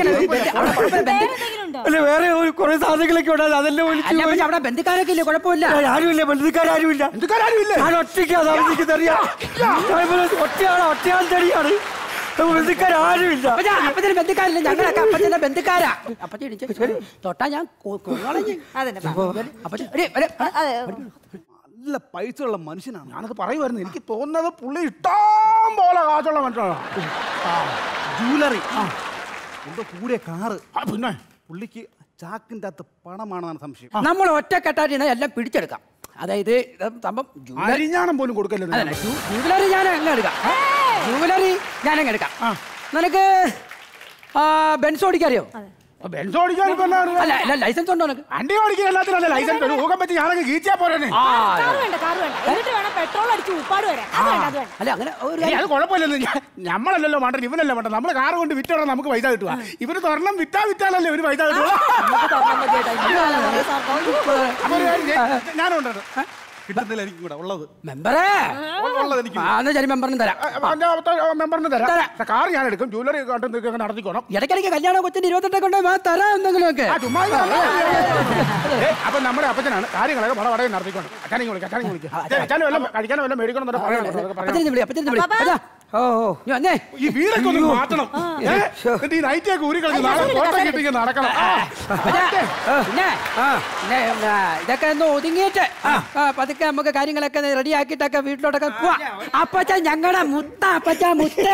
H: അല്ല വേറെ ഒരു കുറെ സാധനങ്ങളൊക്കെ ഉണ്ടായിരുന്നു അതെല്ലാം ഒലിച്ചു പോയി അവിടെ ബന്ധുക്കാരൊക്കെ ഇല്ല കുഴപ്പമില്ല ആരുമില്ല ബന്ധുക്കാരും ബന്ധുക്കാരും ഞാൻ ഒറ്റയ്ക്കാ താമസിക്കുന്നത് അറിയാം ഞാൻ ഇവിടെ ഒറ്റയാണ് ഒറ്റയാൾ തടിയാണ് ബന്ധുക്കാരും അപ്പച്ചന് ബന്ധുക്കാരില്ല ഞങ്ങളൊക്കെ അപ്പച്ചന്റെ ബന്ധുക്കാരാ അപ്പച്ചൻ ഇടിച്ച് ശരി തൊട്ടാ ഞാൻ കൊ- കൊന്നുകളഞ്ഞ്. അപ്പച്ചൻ എടീ, എടീ,
E: നല്ല പൈസയുള്ള മനുഷ്യനാണ് ഞാനത് പറയുമായിരുന്നു എനിക്ക് തോന്നുന്നത് പുള്ളി ഇഷ്ടം പോലെ കാശുള്ള മനുഷ്യനാണ്
M: ജൂവലറി എന്തോ കൂടിയ കാറ്
E: പിന്നെ
M: പുള്ളിക്ക് ചാക്കിന്റെ അകത്ത് പണമാണെന്നാണ് സംശയം
H: നമ്മൾ ഒറ്റക്കെട്ടായിട്ട് ഇരുന്നാ എല്ലാം പിടിച്ചെടുക്കാം അതായത് ഇത് സംഭവം ജൂവലറി
E: അരിഞ്ഞാണം പോലും കൊടുക്കല്ലോ
H: അതല്ല, ജൂ- ജൂവലറി ഞാൻ അങ്ങ് എടുക്കാം ജൂവലറി ഞാൻ അങ്ങ് എടുക്കാം നിനക്ക് ആ, ബെൻസ് ഓടിക്കറിയോ
E: ബെൻസ് ഓടിക്കാൻ ഇപ്പൊ എന്നാ അറിയാം?
H: അല്ല അല്ല ലൈസൻസ് ഉണ്ടോ നിനക്ക്
E: വണ്ടി ഓടിക്കാൻ എല്ലാത്തിനല്ലേ ലൈസൻസ് ഒരു ഊഹം പറ്റി ഞാനൊക്കെ ഗീച്ചാ പോരെ
H: ആ,
L: കാറ് വേണ്ട കാറ് വേണ്ട എന്നിട്ട് വേണം പെട്രോൾ അടിച്ച് ഉപ്പാട് വരാൻ അത് വേണ്ട അത് വേണ്ട
H: അല്ല അങ്ങനെ ഒരു
E: ഏയ്, അത് കുഴപ്പമില്ലെന്ന് ഞാൻ- നമ്മളല്ലല്ലോ വേണ്ടത് ഇവനല്ലേ വേണ്ടത് നമ്മൾ കാറ് കൊണ്ട് വിറ്റാണോ നമുക്ക് പൈസ കിട്ടുക ഇവര് സ്വർണം വിറ്റാ വിറ്റാലല്ലേ ഇവര് പൈസ കിട്ടുക അപ്പൊ ഒരു കാര്യം ചെയ്യ്. ഞാനുണ്ട്
M: കിട്ടുന്നില്ല എനിക്കും കൂടെ ഉള്ളത്
H: മെമ്പറേ
M: ഉള്ളത് എനിക്ക്
H: ആ, എന്നാ ശരി മെമ്പറിന് തരാം
E: മെമ്പറിന് തരാം പക്ഷെ കാർ ഞാൻ എടുക്കും ജ്വല്ലറി കണ്ടു നിൽക്കുക നടത്തിക്കോണം
H: ഇടയ്ക്കിടയ്ക്ക് കല്യാണം കൊച്ചിന്റെ ഇരുപത്തെട്ടെ കൊണ്ട് വാ, തരാം എന്തെങ്കിലുമൊക്കെ
E: ആ, ചുമ്മാ ഇത് ഏയ്, അപ്പൊ നമ്മുടെ അപ്പച്ചനാണ് കാര്യങ്ങളൊക്കെ വള വടയെ നടത്തിക്കോണം അച്ഛനെ വിളിക്കാം അച്ഛനെ വിളിക്കാം അച്ഛനും വല്ലതും കഴിക്കാനോ വല്ലതും മേടിക്കണം എന്നൊക്കെ പറയണം അതൊക്കെ പറയണം.
H: അപ്പച്ചനെ വിളി അപ്പച്ചനെ വിളി അതാ. ഓ ഓ നീ വന്നേ
E: ഈ വീടൊക്കെ ഒന്ന് മാറ്റണം ഏ? എന്നിട്ട് ഈ നൈറ്റൊക്കെ ഊരി കളഞ്ഞ് നാളെ ഫോട്ടോ കിട്ടിക്ക് നടക്കണം ആ.
H: അപ്പച്ചാ, പിന്നെ ആ, പിന്നെ, ആ, ഇതൊക്കെ ഒന്ന് ഒതുങ്ങിയിട്ട് ആ, ആ, പതുക്കെ നമുക്ക് കാര്യങ്ങളൊക്കെ റെഡി ആക്കിയിട്ടൊക്കെ വീട്ടിലോട്ടൊക്കെ പോവാ അപ്പച്ച ഞങ്ങളുടെ മുത്ത അപ്പച്ച മുത്തേ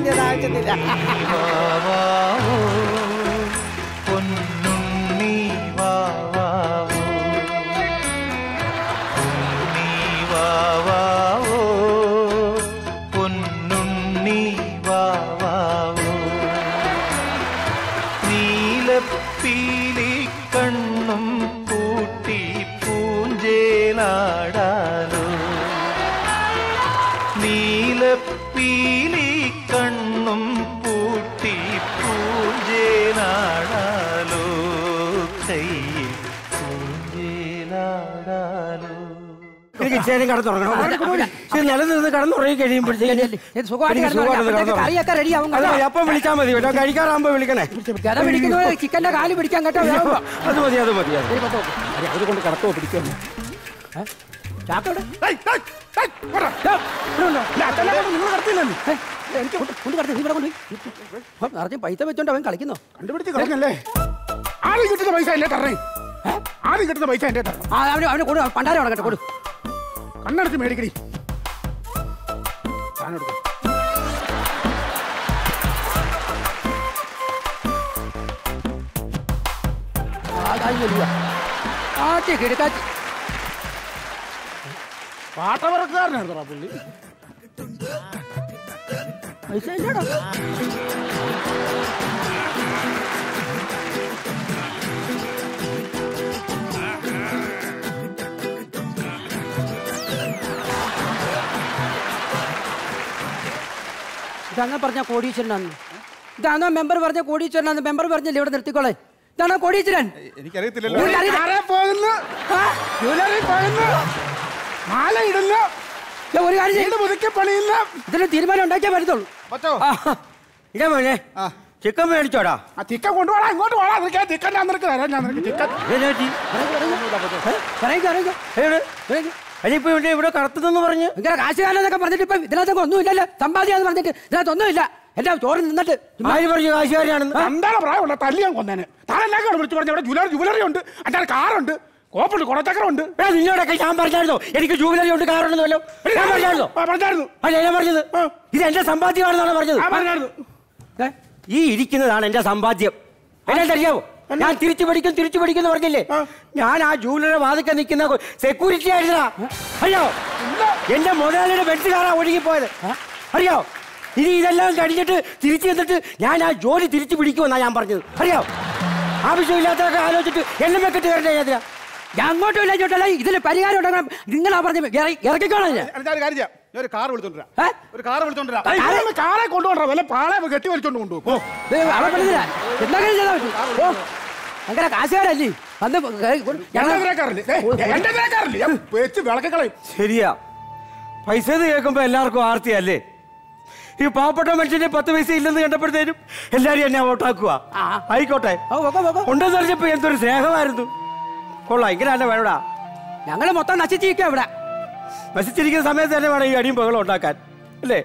K: പൊന്നുണ്ണി വാവാവോ ഉണ്ണി വാവാവോ പൊന്നുണ്ണി വാവാവോ നീലപ്പീലി കണ്ണും പൂട്ടി പൂഞ്ചേലാടാലോ നീലപ്പീലി
H: എനിക്ക് ഇച്ചേരം കടന്നുറങ്ങണം ഇത് നിലനിന്ന് കടന്നുറങ്ങി കഴിയുമ്പോഴത്തേക്ക്
O: സുഖമായിട്ട് കിടന്നുറങ്ങാം. അപ്പോഴത്തേക്ക് കറിയൊക്കെ റെഡിയാവും കേട്ടോ.
H: അപ്പം വിളിച്ചാൽ മതി കേട്ടോ കഴിക്കാറാകുമ്പോ വിളിക്കണേ
O: ഗത പിടിക്കുന്നവരെ ചിക്കന്റെ കാല് പിടിക്കാൻ കേട്ടോ വേഗം വാ.
H: അത് മതി അത് മതി അത്
O: ഒരു പത്ത് നോക്ക്.
E: അരെ, അത് കൊണ്ട് കടത്തോ പിടിക്കുന്നു
O: ചാക്കവിടെ
E: നിങ്ങൾ കടത്തില്ലല്ലോ
O: എനിക്ക് കൊണ്ട് കൊണ്ട് കടത്തി നീ ഇവിടെ കൊണ്ടുപോയി നിറച്ച് പൈസ വെച്ചോണ്ട് അവൻ കളിക്കുന്നോ
E: കണ്ടുപിടിച്ച് കളഞ്ഞല്ലേ ആദ്യം കിട്ടുന്ന പൈസ എന്നെ തരണേ ആദ്യം കിട്ടുന്ന പൈസ എന്റെ തരണം
O: ആ അവന് അവന് കൊടു പണ്ടാരം ഉണക്കട്ടെ കൊടു
E: കണ്ണടച്ച് മേടിക്കടി സാധനം എടുക്ക്.
O: ആദ്യം കിടക്കാച്ചി
E: പാട്ടവറക്കാരനായിരുന്നു പുള്ളി
O: പൈസ ഇല്ലടാ ഇതങ്ങനെ പറഞ്ഞ കോടീശ്വരനാന്ന് ഇതാണോ മെമ്പർ പറഞ്ഞ കോടീശ്വരനാന്ന് മെമ്പർ പറഞ്ഞില്ലേ ഇവിടെ നിർത്തിക്കോളെ ഇതാണോ കോടീശ്വരൻ
M: എനിക്കറിയത്തില്ലല്ലോ
E: ആരെ പോകുന്നു ജ്വല്ലറി പോകുന്നു മാല ഇടുന്നു
O: ഞാൻ ഒരു കാര്യം
E: വീട് പുതുക്കി പണിയുന്നു
O: ഇതിന് തീരുമാനം ഉണ്ടാക്കിയാൽ പറ്റത്തുള്ളൂ
M: പറ്റോ
H: ഇതാ മോനെ ചിക്കൻ മേടിച്ചോടാ
E: ആ തിക്ക കൊണ്ടുപോടാ ഇങ്ങോട്ട് പോടാ നിനക്ക് തിക്കൻ ഞാൻ നിനക്ക് തരാം ഞാൻ നിനക്ക് തിക്കൻ
H: അതിപ്പോ ഇവിടെ ഇവിടെ കടത്തുന്നെന്ന് പറഞ്ഞ്
O: ഇങ്ങനെ കാശുകാരെന്നൊക്കെ പറഞ്ഞിട്ട് ഇപ്പൊ ഇതിനകത്തൊക്കെ ഒന്നുമില്ലല്ലോ സമ്പാദ്യം പറഞ്ഞിട്ട് ഇതിനകത്തൊന്നുമില്ല എന്റെ ചോറ് നിന്നിട്ട്
H: ആര് പറഞ്ഞു കാശുകാരാണെന്ന്
E: എന്താണ് പ്രായമുള്ള തല്ലി ഞാൻ കൊന്നേനെ താനെല്ലാം കൂടെ വിളിച്ചു പറഞ്ഞു ഇവിടെ ജ്വല്ലറി ജ്വല്ലറി ഉണ്ട് അഞ്ചാറ് കാറുണ്ട് കോപ്പുണ്ട് കുടച്ചക്കറുണ്ട്
H: എടാ നിന്നോടൊക്കെ ഞാൻ പറഞ്ഞായിരുന്നോ എനിക്ക് ജൂബിലറി ഉണ്ട് കാറുണ്ടെന്നല്ലോ ഞാൻ പറഞ്ഞായിരുന്നോ
E: പറഞ്ഞായിരുന്നു
H: അല്ല ഞാൻ പറഞ്ഞത് ഇത് എന്റെ സമ്പാദ്യമാണെന്നാണ് പറഞ്ഞത്
E: ആ, പറഞ്ഞായിരുന്നു.
H: ഏ? ഈ ഇരിക്കുന്നതാണ് എന്റെ സമ്പാദ്യം എന്നാ അറിയാവോ ഞാൻ തിരിച്ചു പഠിക്കും തിരിച്ചു പഠിക്കും എന്ന് പറഞ്ഞില്ലേ ഞാൻ ആ ജൂബിലറി വാതിക്കെ നിൽക്കുന്ന സെക്യൂരിറ്റി ആയിരുന്നാ അറിയോ എന്റെ മുതലാളിയുടെ ബെൻസ് കാറാ ഒഴുകിപ്പോയത് അറിയോ ഇനി ഇതെല്ലാം കഴിഞ്ഞിട്ട് തിരിച്ചു ചെന്നിട്ട് ഞാൻ ആ ജോലി തിരിച്ചു പിടിക്കുമെന്നാ ഞാൻ പറഞ്ഞത് അറിയോ ആവശ്യമില്ലാത്തതൊക്കെ ആലോചിച്ചിട്ട് എന്നെ വെക്കിട്ട് വരണ്ടേ അതിനാ
O: ഞാൻ അങ്ങോട്ടും ഇല്ല ഇങ്ങോട്ടല്ല ഇതിന് പരിഹാരം ഉണ്ടാക്കണം നിങ്ങളാ പറഞ്ഞ ഇറക്കിക്കോളാം ഞാൻ
M: ഞാനൊരു കാര്യം ചെയ്യാം ഞാൻ ഒരു കാർ വിളിച്ചോണ്ടിരാം ഒരു കാർ വിളിച്ചോണ്ടിരാം
E: കാറ് കാറെ കൊണ്ടുപോകണ്ട വല്ല പാളെ കെട്ടി വലിച്ചോണ്ട് കൊണ്ടുപോകും
O: എന്തെങ്കിലും ചെയ്താൽ പറ്റും ഓ അങ്ങനെ കാശുകാരല്ലേ അന്ന്
E: എന്റെ നിരക്കാറില്ലേ എന്റെ നിരക്കാറില്ലേ ഞാൻ വെച്ച് വിളക്കിക്കളയും
H: ശരിയാ പൈസ എന്ന് കേൾക്കുമ്പോ എല്ലാവർക്കും ആർത്തിയല്ലേ ഈ പാവപ്പെട്ട മനുഷ്യന് പത്ത് പൈസ ഇല്ലെന്ന് കണ്ടപ്പോഴത്തേനും എല്ലാരും എന്നെ വോട്ടാക്കുക ആയിക്കോട്ടെ ഉണ്ടെന്ന് പറഞ്ഞപ്പോ എന്തൊരു സ്നേഹമായിരുന്നു കൊള്ളാം ഇങ്ങനെ തന്നെ വേണടാ
O: ഞങ്ങള് മൊത്തം നശിച്ചിരിക്കുക ഇവിടെ
H: നശിച്ചിരിക്കുന്ന സമയത്ത് തന്നെ വേണം ഈ അടിയും ബഹളം ഉണ്ടാക്കാൻ അല്ലേ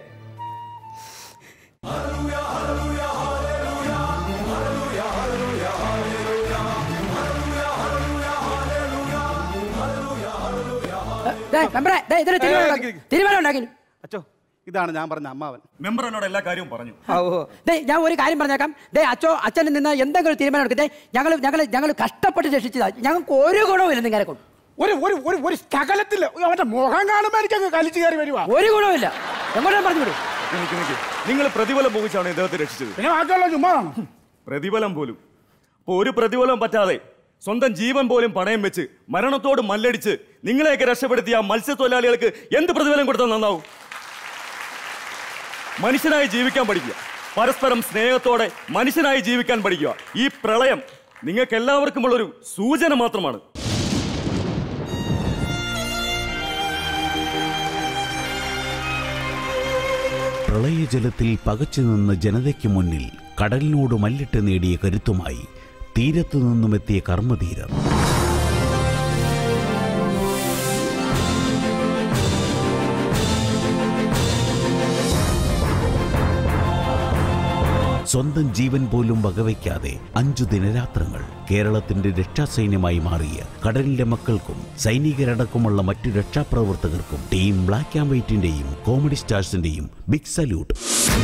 O: ദേ, മെമ്പറേ, ദേ, ഇതിന് തീരുമാനം ഉണ്ടാക്കി. തീരുമാനം ഉണ്ടാക്കി
M: അച്ചോ ഇതാണ് ഞാൻ പറഞ്ഞ അമ്മാവൻ
P: മെമ്പർ എന്നോട് എല്ലാ കാര്യവും പറഞ്ഞു
O: ദേ, ഞാൻ ഒരു കാര്യം പറഞ്ഞേക്കാം ദേ അച്ചോ അച്ഛനിൽ നിന്ന് എന്തെങ്കിലും തീരുമാനം എടുക്കട്ടെ ഞങ്ങൾ ഞങ്ങൾ ഞങ്ങൾ കഷ്ടപ്പെട്ട് രക്ഷിച്ചതാ ഞങ്ങൾക്ക് ഒരു ഗുണവുമില്ല നിങ്ങളെ കൊണ്ട്
E: ഒരു ഒരു ഒരു ഒരു ശകലത്തില് അവന്റെ മുഖം കാണുമ്പോ എനിക്കങ്ങ് കലിച്ചു കയറി വരുവാ
O: ഒരു ഗുണവുമില്ല എങ്ങോട്ടാ പറഞ്ഞു വിടും
P: നിക്ക് നിക്ക്. നിങ്ങൾ പ്രതിഫലം മോഹിച്ചാണ് ഇദ്ദേഹത്തെ രക്ഷിച്ചത്
E: പിന്നെ ബാക്കിയുള്ള ചുമ്മാതാണോ
P: പ്രതിഫലം പോലും അപ്പൊ ഒരു പ്രതിഫലം പറ്റാതെ സ്വന്തം ജീവൻ പോലും പണയം വെച്ച് മരണത്തോട് മല്ലടിച്ച് നിങ്ങളെയൊക്കെ രക്ഷപ്പെടുത്തിയ ആ മത്സ്യത്തൊഴിലാളികൾക്ക് എന്ത് പ്രതിഫലം കൊടുത്താൽ നന്നാവും മനുഷ്യനായി ജീവിക്കാൻ പഠിക്കുക പരസ്പരം സ്നേഹത്തോടെ മനുഷ്യനായി ജീവിക്കാൻ പഠിക്കുക ഈ പ്രളയം നിങ്ങൾക്ക് എല്ലാവർക്കുമുള്ള ഒരു സൂചന മാത്രമാണ്
J: പ്രളയജലത്തിൽ പകച്ചു നിന്ന ജനതയ്ക്ക് മുന്നിൽ കടലിനോട് മല്ലിട്ട് നേടിയ കരുത്തുമായി തീരത്തു നിന്നുമെത്തിയ കർമ്മധീരർ സ്വന്തം ജീവൻ പോലും വകവയ്ക്കാതെ അഞ്ചു ദിനരാത്രങ്ങൾ കേരളത്തിന്റെ രക്ഷാസൈന്യമായി മാറിയ കടലിന്റെ മക്കൾക്കും സൈനികരടക്കമുള്ള മറ്റു രക്ഷാപ്രവർത്തകർക്കും ടീം ബ്ലാക്ക് ആൻഡ് വൈറ്റിന്റെയും കോമഡി സ്റ്റാർസിന്റെയും ബിഗ് സല്യൂട്ട്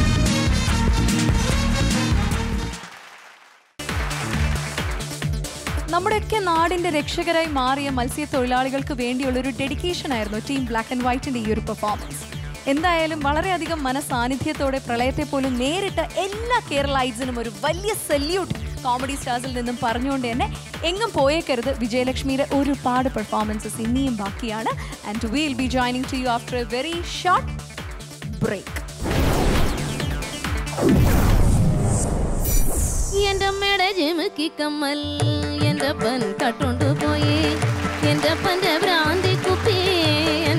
B: നമ്മുടെയൊക്കെ നാടിന്റെ രക്ഷകരായി മാറിയ മത്സ്യത്തൊഴിലാളികൾക്ക് വേണ്ടിയുള്ള ഒരു ഡെഡിക്കേഷൻ ആയിരുന്നു ടീം ബ്ലാക്ക് ആൻഡ് വൈറ്റിന്റെ ഈ ഒരു പെർഫോമൻസ് എന്തായാലും വളരെയധികം മനസാന്നിധ്യത്തോടെ പ്രളയത്തെ പോലും നേരിട്ട എല്ലാ കേരളൈറ്റ്സിനും ഒരു വലിയ സല്യൂട്ട് കോമഡി സ്റ്റാർസിൽ നിന്നും പറഞ്ഞുകൊണ്ട് തന്നെ എങ്ങും പോയേക്കരുത് വിജയലക്ഷ്മിയുടെ ഒരുപാട് പെർഫോമൻസസ് ഇനിയും ബാക്കിയാണ് and will be joining to you after a very short break
A: എന്റെ അമ്മയുടെ ജിമുക്കി കമ്മൽ എന്റെ അപ്പൻ കട്ടോണ്ട് പോയി എന്റെ അപ്പന്റെ ഭ്രാന്തി കുപ്പി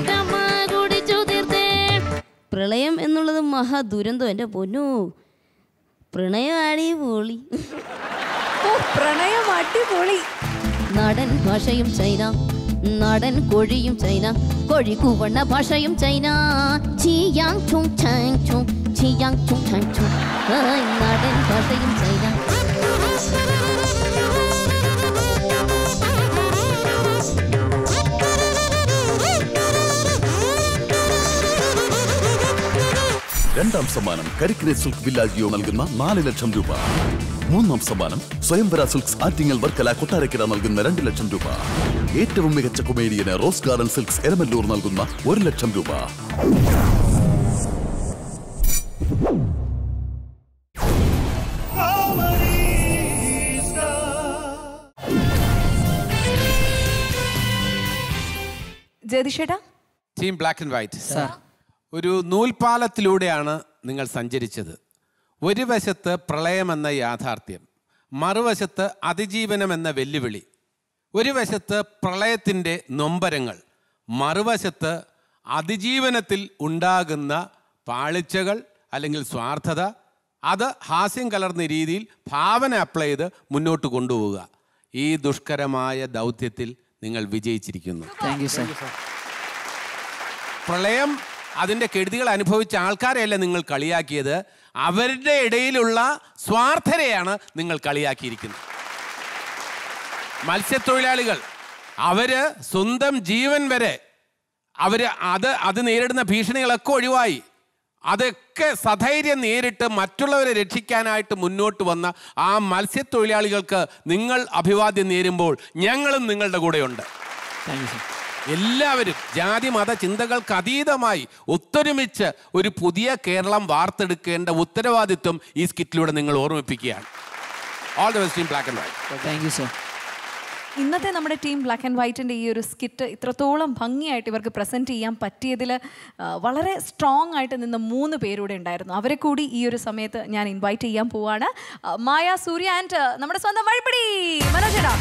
A: പ്രളയം എന്നുള്ളത് മഹാദുരന്തം എൻ്റെ പൊന്നു പ്രണയം അടിപൊളി
B: പ്രണയം അടിപൊളി
A: നാടൻ ഭാഷയും ചൈന നാടൻ കോഴിയും ചൈന കോഴി കൂവണ്ണ ഭാഷയും ചൈന ചിയാങ് ചുങ് ചാങ് ചുങ് ചിയാങ് ചുങ് ചാങ് ചുങ് ഹായ്, നാടൻ ഭാഷയും ചൈന
I: രണ്ടാം സമ്മാനം കരിക്കിനെ സിൽക്ക് വില്ലാജിയോ നൽകുന്ന നാല് ലക്ഷം രൂപ മൂന്നാം സമ്മാനം സ്വയംവര സിൽക്സ് ആറ്റിങ്ങൽ വർക്കല കൊട്ടാരക്കര നൽകുന്ന രണ്ട് ലക്ഷം രൂപ ഏറ്റവും മികച്ച കൊമേഡിയന് റോസ് ഗാർഡൻ സിൽക്സ് എരമല്ലൂർ നൽകുന്ന ഒരു ലക്ഷം രൂപ
B: ജയതിഷേട്ടാ
C: ടീം ബ്ലാക്ക് ആൻഡ് വൈറ്റ് ഒരു നൂൽപാലത്തിലൂടെയാണ് നിങ്ങൾ സഞ്ചരിച്ചത് ഒരു വശത്ത് പ്രളയമെന്ന യാഥാർത്ഥ്യം മറുവശത്ത് അതിജീവനമെന്ന വെല്ലുവിളി ഒരു വശത്ത് പ്രളയത്തിൻ്റെ നൊമ്പരങ്ങൾ മറുവശത്ത് അതിജീവനത്തിൽ ഉണ്ടാകുന്ന പാളിച്ചകൾ അല്ലെങ്കിൽ സ്വാർത്ഥത അത് ഹാസ്യം കലർന്ന രീതിയിൽ ഭാവന അപ്ലൈ ചെയ്ത് മുന്നോട്ട് കൊണ്ടുപോവുക ഈ ദുഷ്കരമായ ദൗത്യത്തിൽ നിങ്ങൾ വിജയിച്ചിരിക്കുന്നു
Q: താങ്ക് യു സർ
C: പ്രളയം അതിൻ്റെ കെടുതികൾ അനുഭവിച്ച ആൾക്കാരെയല്ല നിങ്ങൾ കളിയാക്കിയത് അവരുടെ ഇടയിലുള്ള സ്വാർത്ഥരെയാണ് നിങ്ങൾ കളിയാക്കിയിരിക്കുന്നത് മത്സ്യത്തൊഴിലാളികൾ അവര് സ്വന്തം ജീവൻ വരെ അവര് അത് അത് നേരിടുന്ന ഭീഷണികളൊക്കെ ഒഴിവായി അതൊക്കെ സധൈര്യം നേരിട്ട് മറ്റുള്ളവരെ രക്ഷിക്കാനായിട്ട് മുന്നോട്ട് വന്ന ആ മത്സ്യത്തൊഴിലാളികൾക്ക് നിങ്ങൾ അഭിവാദ്യം നേരുമ്പോൾ ഞങ്ങളും നിങ്ങളുടെ കൂടെയുണ്ട്
Q: താങ്ക് യു സർ
C: എല്ലാവരും ജാതി മത ചിന്തകൾക്ക് അതീതമായി ഒത്തൊരുമിച്ച് ഒരു പുതിയ കേരളം വാർത്തെടുക്കേണ്ട ഉത്തരവാദിത്വം ഈ സ്കിറ്റിലൂടെ നിങ്ങൾ ഓർമ്മിപ്പിക്കുകയാണ് all the best in black and white
Q: thank you sir
B: ഇന്നത്തെ നമ്മുടെ ടീം ബ്ലാക്ക് ആൻഡ് വൈറ്റിൻ്റെ ഈ ഒരു സ്കിറ്റ് ഇത്രത്തോളം ഭംഗിയായിട്ട് ഇവർക്ക് പ്രസൻറ്റ് ചെയ്യാൻ പറ്റിയതിൽ ആ, വളരെ സ്ട്രോങ് ആയിട്ട് നിന്ന മൂന്ന് പേരൂടെ ഉണ്ടായിരുന്നു അവരെ കൂടി ഈ ഒരു സമയത്ത് ഞാൻ ഇൻവൈറ്റ് ചെയ്യാൻ പോവാണ് ആ, മായ സൂര്യ ആൻഡ് നമ്മുടെ സ്വന്തം വഴിപ്പടി മനോജടാ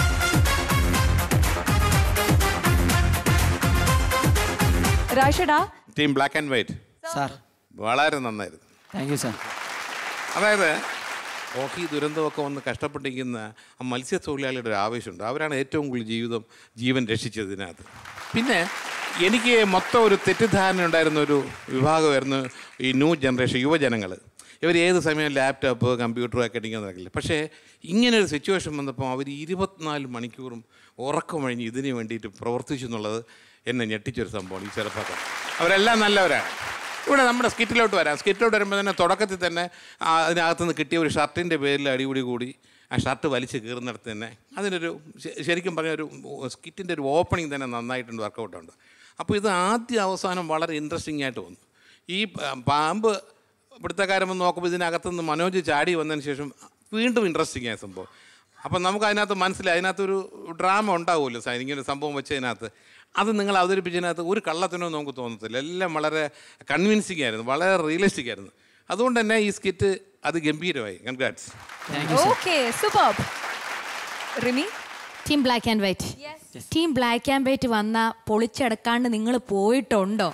B: രാഷടാ
R: team black and white
Q: sir
R: വളരെ നന്നായിരുന്നു
Q: താങ്ക് യു സർ
R: അതായത് ഓഹി ദുരന്തമൊക്കെ വന്ന് കഷ്ടപ്പെട്ടിരിക്കുന്ന ആ മത്സ്യത്തൊഴിലാളിയുടെ ഒരു ആവേശമുണ്ട് അവരാണ് ഏറ്റവും കൂടുതൽ ജീവിതം ജീവൻ രക്ഷിച്ചത് ഇതിനകത്ത് പിന്നെ എനിക്ക് മൊത്തം ഒരു തെറ്റിദ്ധാരണ ഉണ്ടായിരുന്ന ഒരു വിഭാഗമായിരുന്നു ഈ ന്യൂ ജനറേഷൻ യുവജനങ്ങൾ ഇവർ ഏത് സമയം ലാപ്ടോപ്പ് കമ്പ്യൂട്ടർ ഒക്കെ അടിക്കാൻ നടക്കില്ല പക്ഷേ ഇങ്ങനൊരു സിറ്റുവേഷൻ വന്നപ്പോൾ അവർ ഇരുപത്തിനാല് മണിക്കൂറും ഉറക്കമഴിഞ്ഞ് ഇതിന് വേണ്ടിയിട്ട് പ്രവർത്തിച്ചു എന്നുള്ളത് എന്നെ ഞെട്ടിച്ചൊരു സംഭവമാണ് ഈ ചെറുപ്പക്കാർ അവരെല്ലാം നല്ലവരാണ് ഇവിടെ നമ്മുടെ സ്കിറ്റിലോട്ട് വരാം സ്കിറ്റിലോട്ട് വരുമ്പോൾ തന്നെ തുടക്കത്തിൽ തന്നെ ആ, അതിനകത്ത് നിന്ന് കിട്ടിയ ഒരു ഷർട്ടിൻ്റെ പേരിൽ അടികൂടി കൂടി ആ ഷർട്ട് വലിച്ച് കീറുന്നിടത്ത് തന്നെ അതിനൊരു ശ- ശരിക്കും പറഞ്ഞ ഒരു സ്കിറ്റിൻ്റെ ഒരു ഓപ്പണിംഗ് തന്നെ നന്നായിട്ടുണ്ട് വർക്കൗട്ടുണ്ട് അപ്പോൾ ഇത് ആദ്യ അവസാനം വളരെ ഇൻട്രസ്റ്റിംഗ് ആയിട്ട് വന്നു ഈ പ- പാമ്പ് പിടുത്തക്കാരൻ വന്ന് നോക്കുമ്പോൾ ഇതിനകത്തുനിന്ന് മനോജ് ചാടി വന്നതിന് ശേഷം വീണ്ടും ഇൻട്രസ്റ്റിംഗ് ആയ സംഭവം അപ്പം നമുക്ക് അതിനകത്ത് മനസ്സിലായി അതിനകത്തൊരു ഡ്രാമ ഉണ്ടാവുമല്ലോ സാർ ഇങ്ങനെ ഒരു സംഭവം വെച്ചതിനകത്ത് അത് നിങ്ങൾ അവതരിപ്പിച്ചതിനകത്ത് ഒരു കള്ളത്തിനോ നമുക്ക് തോന്നത്തില്ല എല്ലാം വളരെ കൺവിൻസിങ് ആയിരുന്നു വളരെ റിയലിസ്റ്റിക് ആയിരുന്നു അതുകൊണ്ട് തന്നെ ഈ സ്കിറ്റ് അത് ഗംഭീരമായി congrats
B: okay super Rimi
F: team black and white team black and white വന്ന പൊളിച്ചെടുക്കാണ്ട് നിങ്ങൾ പോയിട്ടുണ്ടോ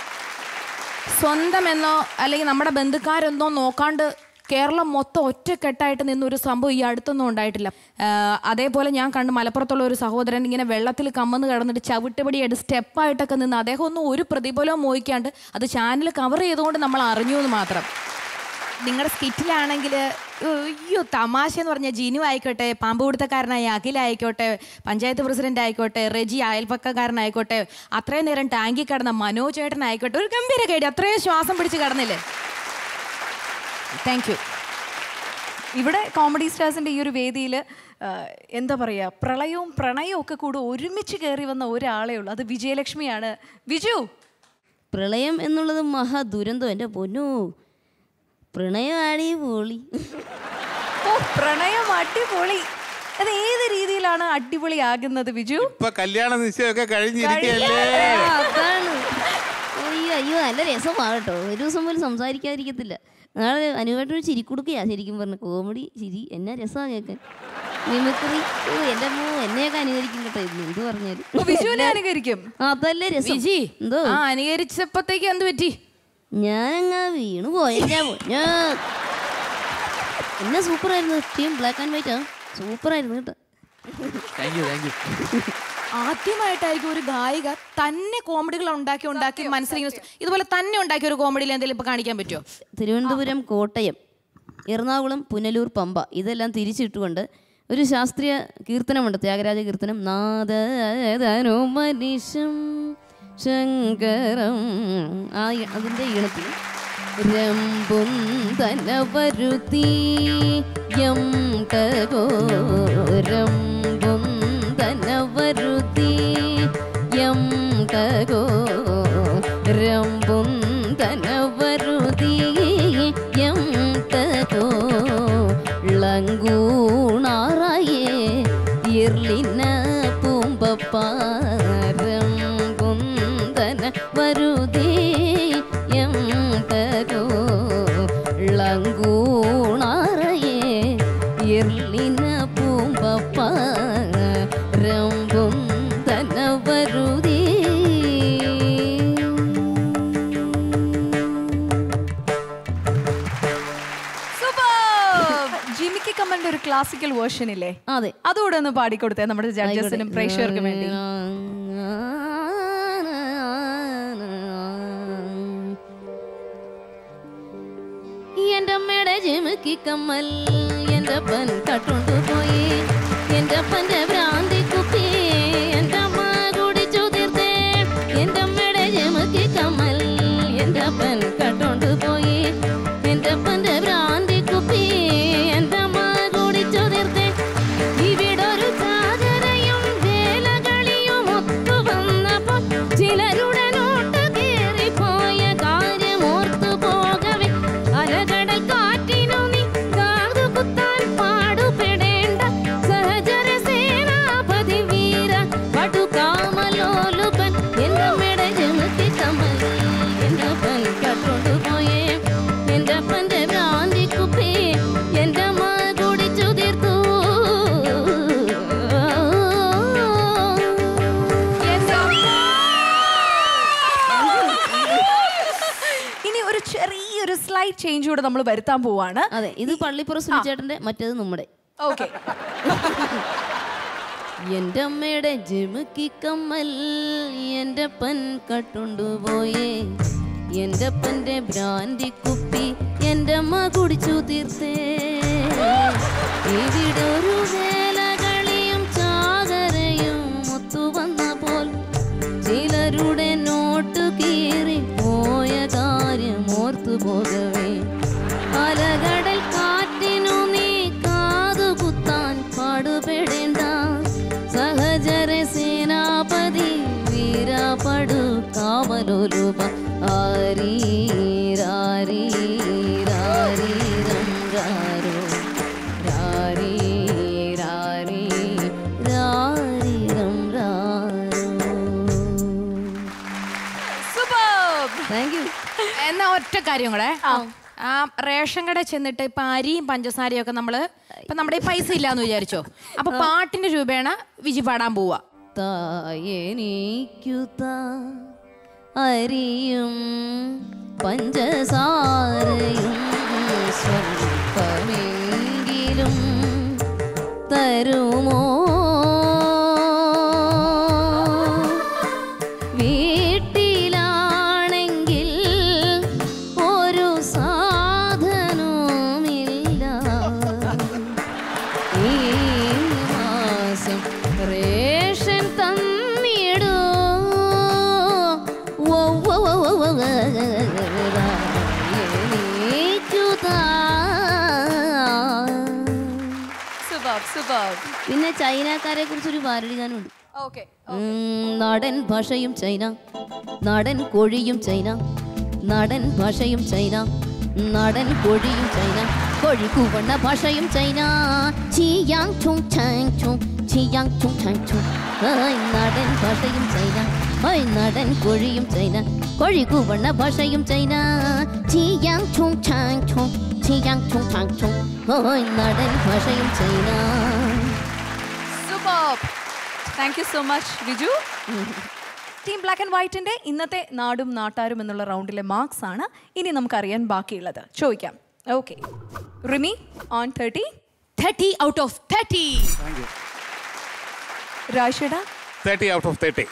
F: സ്വന്തം എന്നോ അല്ലെങ്കിൽ നമ്മുടെ ബന്ധുക്കാരെന്നോ നോക്കാണ്ട് കേരളം മൊത്തം ഒറ്റക്കെട്ടായിട്ട് നിന്നൊരു സംഭവം ഈ അടുത്തൊന്നും ഉണ്ടായിട്ടില്ല ആഹ് അതേപോലെ ഞാൻ കണ്ട് മലപ്പുറത്തുള്ള ഒരു സഹോദരൻ ഇങ്ങനെ വെള്ളത്തിൽ കമ്മന്ന് കിടന്നിട്ട് ചവിട്ടുപടിയായിട്ട് സ്റ്റെപ്പായിട്ടൊക്കെ നിന്ന് അദ്ദേഹം ഒന്നും ഒരു പ്രതിഫലവും മോഹിക്കാണ്ട് അത് ചാനൽ കവർ ചെയ്തുകൊണ്ട് നമ്മൾ അറിഞ്ഞു എന്ന് മാത്രം നിങ്ങളുടെ സ്കിറ്റിലാണെങ്കിൽ അയ്യോ തമാശ എന്ന് പറഞ്ഞാൽ ജിനു ആയിക്കോട്ടെ പാമ്പ് പിടുത്തക്കാരനായ അഖിൽ ആയിക്കോട്ടെ പഞ്ചായത്ത് പ്രസിഡന്റ് ആയിക്കോട്ടെ റെജി അയൽപ്പക്കക്കാരനായിക്കോട്ടെ അത്രയും നേരം ടാങ്കി കിടന്ന മനോജ് ചേട്ടനായിക്കോട്ടെ ഒരു ഗംഭീര കേടി അത്രയും ശ്വാസം പിടിച്ച് കിടന്നില്ലേ താങ്ക് യു
B: ഇവിടെ കോമഡി സ്റ്റാർസിൻ്റെ ഈ ഒരു വേദിയിൽ എന്താ പറയുക പ്രളയവും പ്രണയവും ഒക്കെ കൂടെ ഒരുമിച്ച് കയറി വന്ന ഒരാളേ ഉള്ളൂ അത് വിജയലക്ഷ്മിയാണ് വിജു
A: പ്രളയം എന്നുള്ളത് മഹാദുരന്തം എൻ്റെ പൊന്നു പ്രണയം അടിപൊളി
B: ഓ പ്രണയം അടിപൊളി അത് ഏത് രീതിയിലാണ് അടിപൊളിയാകുന്നത് വിജു
R: ഇപ്പൊ കല്യാണ നിശ്ചയമൊക്കെ കഴിഞ്ഞിരിക്കുകയല്ലേ
A: ആ, അതാണ് അയ്യോ അയ്യോ നല്ല രസമാകട്ടോ ഒരു ദിവസം പോലും സംസാരിക്കാതിരിക്കത്തില്ല നാളെ അനുവേട്ടൊരു ചിരി കൊടുക്കുകയാ ശരിക്കും പറഞ്ഞ കോമഡി ചിരി എന്നാ രസമാണ് കേൾക്കാൻ മിമിക്രി ഓ എൻ്റെ അമ്മോ എന്നെയൊക്കെ അനുകരിക്കും കേട്ടോ ഇന്ന് എന്ത് പറഞ്ഞാലും
B: ഓ, വിജുവിനെ അനുകരിക്കും
A: ആ, അതല്ലേ രസം
F: വിജി
A: എന്തോ
F: ആ അനുകരിച്ചപ്പോഴത്തേക്ക് എന്ത് പറ്റി
A: ഞാനങ്ങ് വീണു പോയല്ലേ ഞാൻ എന്നെ സൂപ്പറായിരുന്നു ടീം ബ്ലാക്ക് ആൻഡ് വൈറ്റ് ആ സൂപ്പറായിരുന്നു കേട്ടോ
N: താങ്ക് യു താങ്ക് യു
F: ആദ്യമായിട്ടായിരിക്കും ഒരു ഗായിക തന്നെ കോമഡികൾ ഉണ്ടാക്കി ഉണ്ടാക്കി മനസ്സിലിങ്ങനെ ഇതുപോലെ തന്നെ ഉണ്ടാക്കിയ ഒരു കോമഡിയിൽ എന്തെങ്കിലും ഇപ്പൊ കാണിക്കാൻ പറ്റുമോ
A: തിരുവനന്തപുരം കോട്ടയം എറണാകുളം പുനലൂർ പമ്പ ഇതെല്ലാം തിരിച്ചിട്ടുകൊണ്ട് ഒരു ശാസ്ത്രീയ കീർത്തനമുണ്ട് ത്യാഗരാജ കീർത്തനം നാദനോ മനിഷം ശങ്കരം ആ ഇ- അതിൻ്റെ ഈണത്തിൽ രംബും തനവരുത്തി യം രംബും തനവരുത്തി യം തകോ രംബും തനവരുതി യം തകോ ലങ്കൂണാറായേ ഇർലിന പൂമ്പപ്പാരം കുന്തന വരുതി യം തകോ ലങ്കൂണാറയേ ഇർലിന പൂമ്പപ്പാരം കുന്തന വരുതി
B: സൂപ്പർ ജിമിക്കി കമ്മലിന്റെ ഒരു ക്ലാസിക്കൽ വേർഷൻ ഇല്ലേ
A: അതെ
B: അതുകൂടെ ഒന്ന് പാടിക്കൊടുത്തേ നമ്മുടെ ജഡ്ജസിനും പ്രേക്ഷകർക്കും വേണ്ടി
A: എന്റെ അമ്മയുടെ ജിമുക്കി കമ്മൽ എന്റെ അപ്പൻ കട്ടുണ്ടു പോയി എന്റെ അപ്പന്റെ ഭ്രാന്തി കുപ്പി എന്റെ അമ്മ കുടിച്ചു തീർത്തേ എന്റെ അമ്മയുടെ ജിമുക്കി കമ്മൽ എന്റെ അപ്പൻ കട്ടുണ്ടു പോയി എന്റെ അപ്പന്റെ ഭ്രാന്തി കുപ്പി എന്റെ അമ്മ കുടിച്ചു തീർത്തേ ഇവിടൊരു ചാകരയും വേലകളിയും ഒത്തു വന്നപ്പോൾ ചിലരുടെ നോട്ട് കേറിപ്പോയ കാര്യം ഓർത്തു പോകവേ അലകടൽ കാറ്റിനു നീ കാതു കുത്താൻ പാടുപെടേണ്ട സഹചര സേനാപതി വീര പടുകാമലോലുപൻ എന്റെ മെട ജമത്തി കമൽ എന്റെ അപ്പൻ കട്ടോണ്ടു പോയേ എന്റെ അപ്പന്റെ ഭ്രാന്തി കുപ്പി എന്റെ അമ്മ കുടിച്ചു തീർത്തു
B: ഇനി ഒരു ചെറിയൊരു സ്ലൈറ്റ് ചേഞ്ച് കൂടെ നമ്മൾ വരുത്താൻ പോവാണ്
A: അതെ ഇത് പള്ളിപ്പുറം സുനിച്ചേട്ടന്റെ മറ്റേത് നമ്മുടെ
B: ഓക്കെ
A: എന്റെ അമ്മയുടെ ജിമുക്കി കമ്മൽ എന്റെ പൻ കട്ടുണ്ടുപോയേ എന്റെ അപ്പന്റെ ഭ്രാന്തി കുപ്പി എന്റെ അമ്മ കുടിച്ചു തീർത്തേ ഇവിടെ ഒരു വേലകളിയും ചാകരയും ഒത്തു വന്ന പോൽ ചിലരുടെ നോട്ട് കീറി പോയ കാര്യം ഓർത്തു പോകവേ അലകടൽ കാറ്റിനു നീ കാതു കുത്താൻ പാടുപെടേണ്ട സഹചര സേനാപതി വീരപടു കാവലോലുപ ആരീ രാരീ രാരീ രം രാരോ രാരീ രാരീ രാരീ രം രാരോ
B: താങ്ക്
A: യു
F: എന്നാ ഒറ്റ കാര്യം കൂടെ ആ റേഷൻ കട ചെന്നിട്ട് ഇപ്പൊ അരിയും പഞ്ചസാരയും ഒക്കെ നമ്മള് ഇപ്പൊ നമ്മുടെ ഈ പൈസ ഇല്ലാന്ന് വിചാരിച്ചോ അപ്പൊ പാട്ടിന്റെ രൂപേണ വിജി പാടാൻ പോവാ
A: തായെനിക്കു താ അരിയും പഞ്ചസാരയും സ്വൽപ്പമെങ്കിലും തരുമോ വീട്ടിലാണെങ്കിൽ ഒരു സാധനവുമില്ല ഈ മാസം റേഷൻ തന്നിടൂ ഓ, ഓ, ഓ, ഓ, ഓ, എനിക്കു താ.
B: സൂപ്പർ സൂപ്പർ
A: പിന്നെ ചൈനക്കാരെ കുറിച്ചൊരു പാരടി ഗാനമുണ്ട്
B: ഓക്കെ
A: ഉം, നാടൻ ഭാഷയും ചൈന നാടൻ കോഴിയും ചൈന നാടൻ ഭാഷയും ചൈന നാടൻ കോഴിയും ചൈന കോഴി കൂവണ്ണ ഭാഷയും ചൈന ചിയാങ് ചുങ് ചാങ് ചുങ് ചിയാങ് ചുങ് ചാങ് ചുങ് ഹായ് നാടൻ ഭാഷയും ചൈന ഹായ് നാടൻ കോഴിയും ചൈന കോഴി കൂവണ്ണ ഭാഷയും ചൈന ചിയാങ് ചുങ് ചാങ് ചുങ് ചിയാങ് ചുങ് ചാങ് ചുങ് ഹായ് നാടൻ ഭാഷയും China
B: super thank you so much Viju team black and വൈറ്റിന്റെ ഇന്നത്തെ നാടും നാട്ടാരും എന്നുള്ള റൗണ്ടിലെ മാർക്സ് ആണ് ഇനി നമുക്കറിയാൻ ബാക്കിയുള്ളത് ചോദിക്കാം okay Rimi on thirty
F: thirty out of thirty
B: രാഷേട
R: തേർട്ടി ഔട്ട് ഓഫ് തേർട്ടി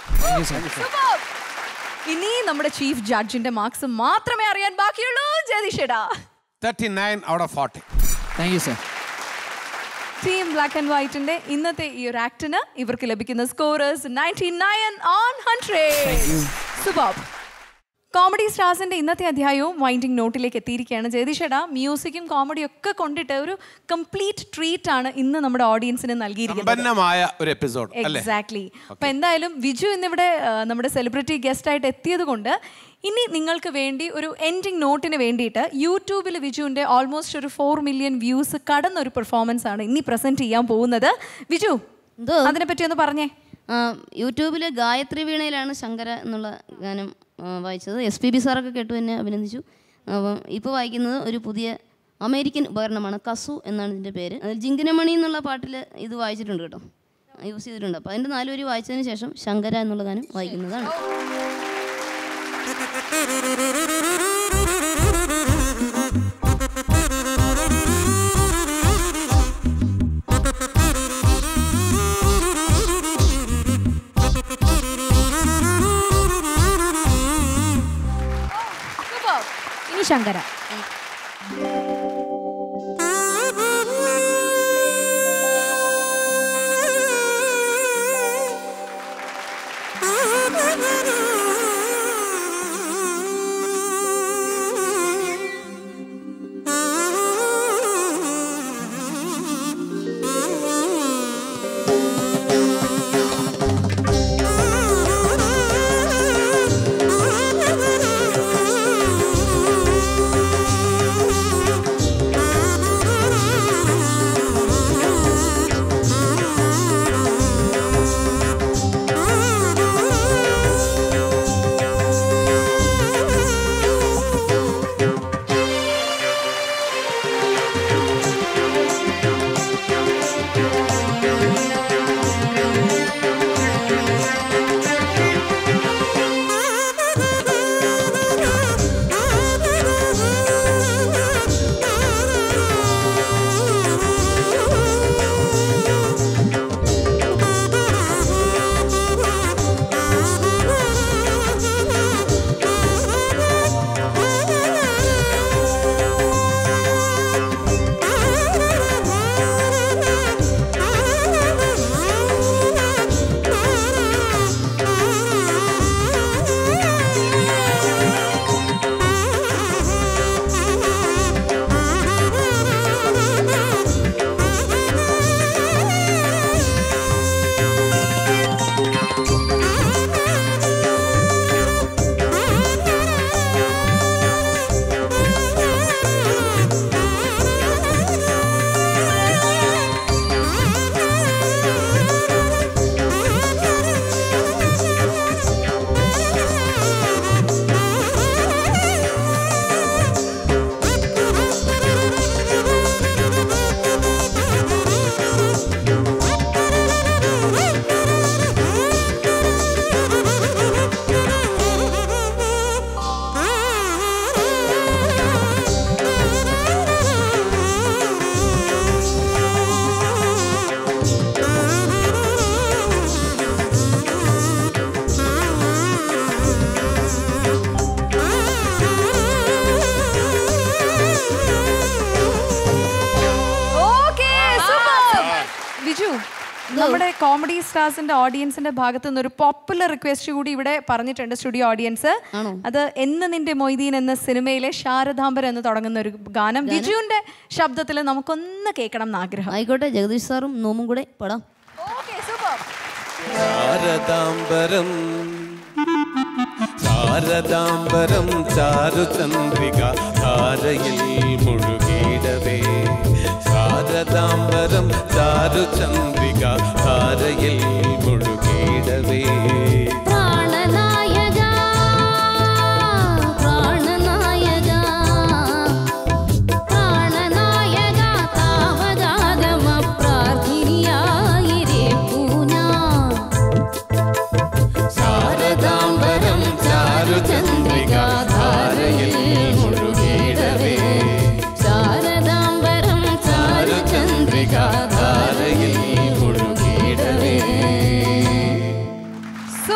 B: ഇനി നമ്മുടെ ചീഫ് ജഡ്ജിന്റെ മാർക്സ് മാത്രമേ അറിയാൻ ബാക്കിയുള്ളൂ ജയതിഷേടാ
C: thirty nine out of forty
Q: thank you sir
B: team black and വൈറ്റിന്റെ ഇന്നത്തെ ഈ ഒരു ആക്ടിന് ഇവർക്ക് ലഭിക്കുന്ന scores ninety nine on hundred സുബാബ് കോമഡി സ്റ്റാർസിന്റെ ഇന്നത്തെ അധ്യായവും വൈൻഡിങ് നോട്ടിലേക്ക് എത്തിയിരിക്കുകയാണ് ജയതിഷേടാ മ്യൂസിക്കും കോമഡിയും ഒക്കെ കൊണ്ടിട്ട് ഒരു കംപ്ലീറ്റ് ട്രീറ്റ് ആണ് ഇന്ന് നമ്മുടെ ഓഡിയൻസിന് നൽകിയിരിക്കുന്നത്
C: സമ്പന്നമായ ഒരു എപ്പിസോഡ് അല്ലേ
B: എക്സാക്ട്ലി അപ്പൊ എന്തായാലും വിജു ഇന്നിവിടെ ആ, നമ്മുടെ സെലിബ്രിറ്റി ഗസ്റ്റ് ആയിട്ട് എത്തിയത് കൊണ്ട് ഇനി നിങ്ങൾക്ക് വേണ്ടി ഒരു എൻഡിങ് നോട്ടിന് വേണ്ടിയിട്ട് യൂട്യൂബിൽ വിജുവിന്റെ ഓൾമോസ്റ്റ് ഒരു ഫോർ മില്യൺ വ്യൂസ് കടന്ന ഒരു പെർഫോമൻസ് ആണ് ഇനി പ്രസന്റ് ചെയ്യാൻ പോകുന്നത് വിജു അതിനെപ്പറ്റി ഒന്ന് പറഞ്ഞേ
A: യൂട്യൂബിൽ ഗായത്രി വീണയിലാണ് ശങ്കര എന്നുള്ള ഗാനം ആ, വായിച്ചത് എസ് പി ബി സാറൊക്കെ കേട്ടു എന്നെ അഭിനന്ദിച്ചു അപ്പം ഇപ്പോൾ വായിക്കുന്നത് ഒരു പുതിയ അമേരിക്കൻ ഉപകരണമാണ് കസു എന്നാണ് ഇതിൻ്റെ പേര് അതിൽ ജിങ്കിനമണി എന്നുള്ള പാട്ടിൽ ഇത് വായിച്ചിട്ടുണ്ട് കേട്ടോ യൂസ് ചെയ്തിട്ടുണ്ട് അപ്പോൾ അതിൻ്റെ നാല് വരി വായിച്ചതിന് ശേഷം ശങ്കര എന്നുള്ള ഗാനം വായിക്കുന്നതാണ്
F: ഇനി ശങ്കര
B: Okay, super. വിജു നമ്മുടെ കോമഡി സ്റ്റാർസിന്റെ ഓഡിയൻസിന്റെ ഭാഗത്തു നിന്ന് ഒരു പോപ്പുലർ റിക്വസ്റ്റ് കൂടി ഇവിടെ പറഞ്ഞിട്ടുണ്ട് സ്റ്റുഡിയോ ഓഡിയൻസ് അത് എന്ന് നിന്റെ മൊയ്തീൻ എന്ന സിനിമയിലെ ശാരദാംബരം എന്ന് തുടങ്ങുന്ന ഒരു ഗാനം വിജുവിന്റെ ശബ്ദത്തിൽ നമുക്കൊന്ന് കേൾക്കണം എന്ന് ആഗ്രഹം
A: ആയിക്കോട്ടെ ജഗദീഷ് സാറും നോമും കൂടെ പാടാം
S: ശാരദാംബരം ശാരദാംബരം ചാരുചന്ദ്രിക ധാരയിൽ മുഴുകിയിടവേ ശാരദാംബരം ചാരുചന്ദ്രിക ധാരയിൽ മുഴുകിയിടവേ
T: പ്രാണനായക പ്രാണനായക പ്രാണനായക താവകാഗമ പ്രാർത്ഥിനിയായിരേ പൂനാ
S: ശാരദാംബരം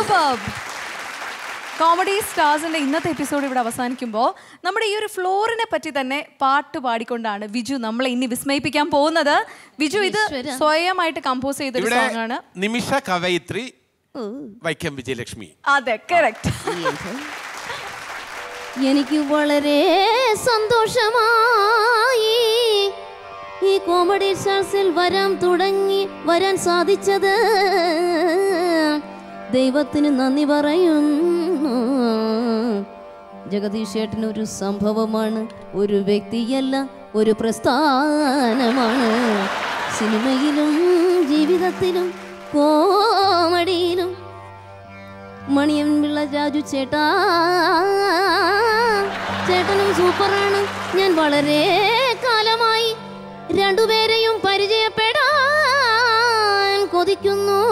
B: സൂപ്പർബ് കോമഡി സ്റ്റാർസിന്റെ ഇന്നത്തെ എപ്പിസോഡ് ഇവിടെ അവസാനിക്കുമ്പോൾ നമ്മുടെ ഈ ഒരു ഫ്ലോറിനെ പറ്റി തന്നെ പാട്ട് പാടിക്കൊണ്ടാണ് വിജു നമ്മളെ ഇനി വിസ്മയിപ്പിക്കാൻ പോകുന്നത് വിജു ഇത്
A: ഈശ്വരാ.
B: സ്വയമായിട്ട് കമ്പോസ് ചെയ്തൊരു
C: ഇവിടെ
B: സോങ് ആണ്
C: നിമിഷ കവയിത്രി വൈക്കം വിജയലക്ഷ്മി
B: അതെ കറക്റ്റ്
A: എനിക്ക് വളരെ സന്തോഷമായി ഈ കോമഡി സ്റ്റാർസിൽ വരാൻ തുടങ്ങി വരാൻ സാധിച്ചത് ദൈവത്തിന് നന്ദി പറയുന്നു ജഗദീഷ് ചേട്ടൻ ഒരു സംഭവമാണ് ഒരു വ്യക്തിയല്ല ഒരു പ്രസ്ഥാനമാണ് സിനിമയിലും ജീവിതത്തിലും കോമഡിയിലും മണിയൻ പിള്ള രാജു ചേട്ടാ ചേട്ടനും സൂപ്പറാണ് ഞാൻ വളരെ കാലമായി രണ്ടുപേരെയും പരിചയപ്പെടാൻ കൊതിക്കുന്നു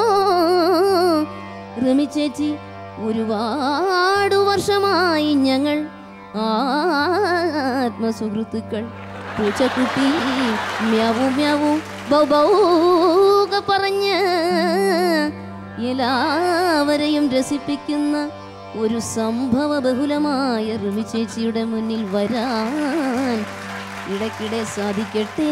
A: റിമി ചേച്ചി ഒരുപാട് വർഷമായി ഞങ്ങൾ ആത്മസുഹൃത്തുക്കൾ പൂച്ചക്കുട്ടി മ്യാവു മ്യാവു ബൗ ബൗക പറഞ്ഞ് എല്ലാവരെയും രസിപ്പിക്കുന്ന ഒരു സംഭവ ബഹുലമായ റിമി ചേച്ചിയുടെ മുന്നിൽ വരാൻ ഇടയ്ക്കിടെ സാധിക്കട്ടെ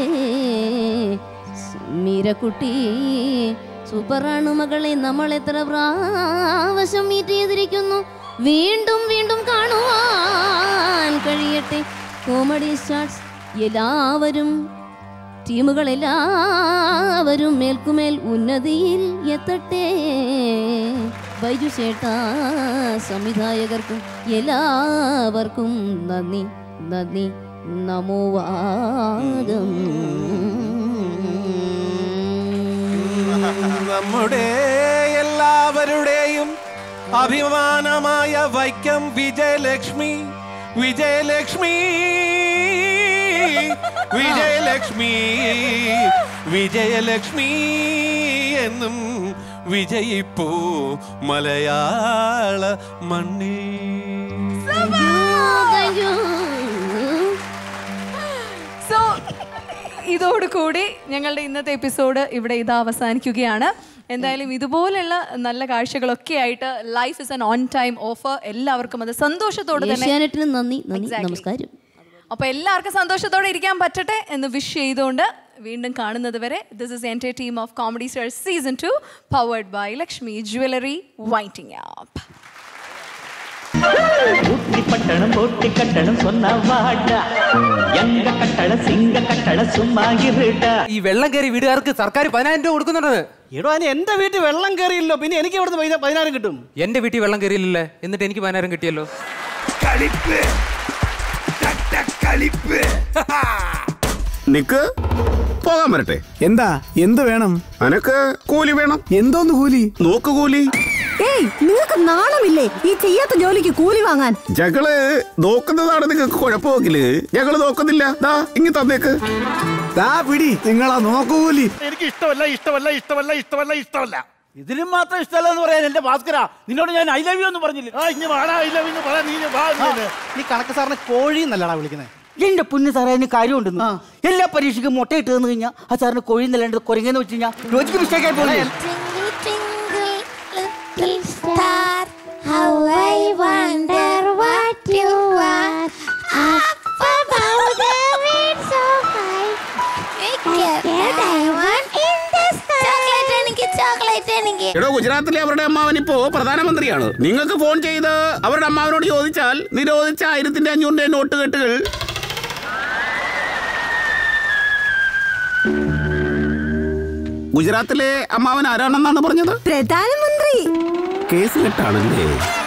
A: മീരക്കുട്ടി സൂപ്പറാണ് മകളെ നമ്മൾ എത്ര പ്രാവശ്യം മീറ്റ് ചെയ്തിരിക്കുന്നു വീണ്ടും വീണ്ടും കാണുവാൻ കഴിയട്ടെ കോമഡി സ്റ്റാർസ് എല്ലാവരും ടീമുകളെല്ലാവരും മേൽക്കുമേൽ ഉന്നതിയിൽ എത്തട്ടെ ബൈജു ചേട്ടാ സംവിധായകർക്കും എല്ലാവർക്കും നന്ദി നന്ദി നമോവാദം
S: നമ്മുടെ എല്ലാവരുടെയും അഭിമാനമായ വൈക്കം വിജയലക്ഷ്മി വിജയലക്ഷ്മി വിജയലക്ഷ്മി വിജയലക്ഷ്മി എന്നും വിജയിപ്പൂ മലയാള
B: സോ ഇതോടുകൂടി ഞങ്ങളുടെ ഇന്നത്തെ എപ്പിസോഡ് ഇവിടെ ഇത് അവസാനിക്കുകയാണ് എന്തായാലും ഇതുപോലുള്ള നല്ല കാഴ്ചകളൊക്കെ ആയിട്ട് life is an one time offer എല്ലാവർക്കും അത് സന്തോഷത്തോടെ തന്നെ
A: ഏഷ്യാനെറ്റിന് നന്ദി നന്ദി
B: Exactly.
A: നമസ്കാരം
B: അപ്പൊ എല്ലാവർക്കും സന്തോഷത്തോടെ ഇരിക്കാൻ പറ്റട്ടെ എന്ന് വിഷ് ചെയ്തുകൊണ്ട് വീണ്ടും കാണുന്നത് വരെ this is entire team of Comedy Star season two powered by Lakshmi jewellery വൈറ്റിംഗ് ആപ്പ്
Q: ஊட்டி பட்டணம் போட்டி கட்டணம் சொன்ன வாடா எங்க கட்டள சிங்க கட்டள சும்மா இருடா
N: ഈ വെള്ളം കയറി വീടുകാർക്ക് സർക്കാർ പതിനായിരം രൂപ കൊടുക്കുന്നുണ്ട്
U: എടോ അതിന് എന്റെ വീട്ടിൽ വെള്ളം കയറിയില്ലോ പിന്നെ എനിക്ക് ഇവിടുന്ന് പൈസ- പതിനായിരം കിട്ടും
N: എന്റെ വീട്ടിൽ വെള്ളം കയറിയില്ലല്ലേ എന്നിട്ട് എനിക്ക് പതിനായിരം കിട്ടിയല്ലോ
U: കളിപ്പ് കളിപ്പ്
V: നിക്ക് പോകാൻ വരട്ടെ
W: എന്താ എന്ത് വേണം
V: അനക്ക് കൂലി വേണം
W: എന്തോന്ന് കൂലി
V: നോക്ക് കൂലി
X: ഏയ് നിങ്ങൾക്ക് നാണമില്ലേ ഈ ചെയ്യാത്ത ജോലിക്ക് കൂലി വാങ്ങാൻ
V: ഞങ്ങള് നോക്കുന്നതാണ് നിങ്ങൾക്ക് കുഴപ്പമെങ്കില് ഞങ്ങള് നോക്കുന്നില്ല ദാ ഇങ്ങി തന്നേക്ക്
W: ദാ പിടി നിങ്ങളാ നോക്കൂലി
U: എനിക്ക് ഇഷ്ടമല്ല ഇഷ്ടമല്ല ഇഷ്ടമല്ല ഇഷ്ടമല്ല ഇഷ്ടമല്ല ഇതിനും മാത്രം ഇഷ്ടമല്ല എന്ന് പറയാൻ എന്റെ ഭാസ്കര നിന്നോട് ഞാൻ ഐ ലവ് യു എന്ന് പറഞ്ഞില്ല ആ ഇനി വാടാ ഐ ലവ് യു പറയാ നീ ഇനി വാ ഇങ്ങനെ.
E: നീ കണക്ക് സാറിനെ കോഴി എന്നല്ലടാ വിളിക്കുന്നത് എന്റെ പുണ്യ സാറേ അതിന് കാര്യമുണ്ടെന്ന് എല്ലാ പരീക്ഷയ്ക്കും മുട്ടയിട്ട് തന്നു കഴിഞ്ഞാൽ ആ സാറിന് കോഴി എന്നല്ലാണ്ട് കുരങ്ങെന്ന് വെച്ച് കഴിഞ്ഞാൽ ലോജിക്ക് മിസ്റ്റേക്ക് ആയി പോകുന്നത്
T: Little star, how I wonder what you are. Up above the world so high, make a diamond in the sky. Chocolate എനിക്ക് chocolate എനിക്ക്
V: എടോ ഗുജറാത്തിലെ അവരുടെ അമ്മാവൻ ഇപ്പോ പ്രധാനമന്ത്രിയാണ് നിങ്ങൾക്ക് ഫോൺ ചെയ്ത് അവരുടെ അമ്മാവനോട് ചോദിച്ചാൽ നിരോധിച്ച ആയിരത്തിന്റെ അഞ്ഞൂറിന്റെ നോട്ട് കെട്ടുകൾ ഗുജറാത്തിലെ അമ്മാവൻ ആരാണെന്നാണ് പറഞ്ഞത്
X: പ്രധാനമന്ത്രി
V: കേസ് കെട്ടാണല്ലേ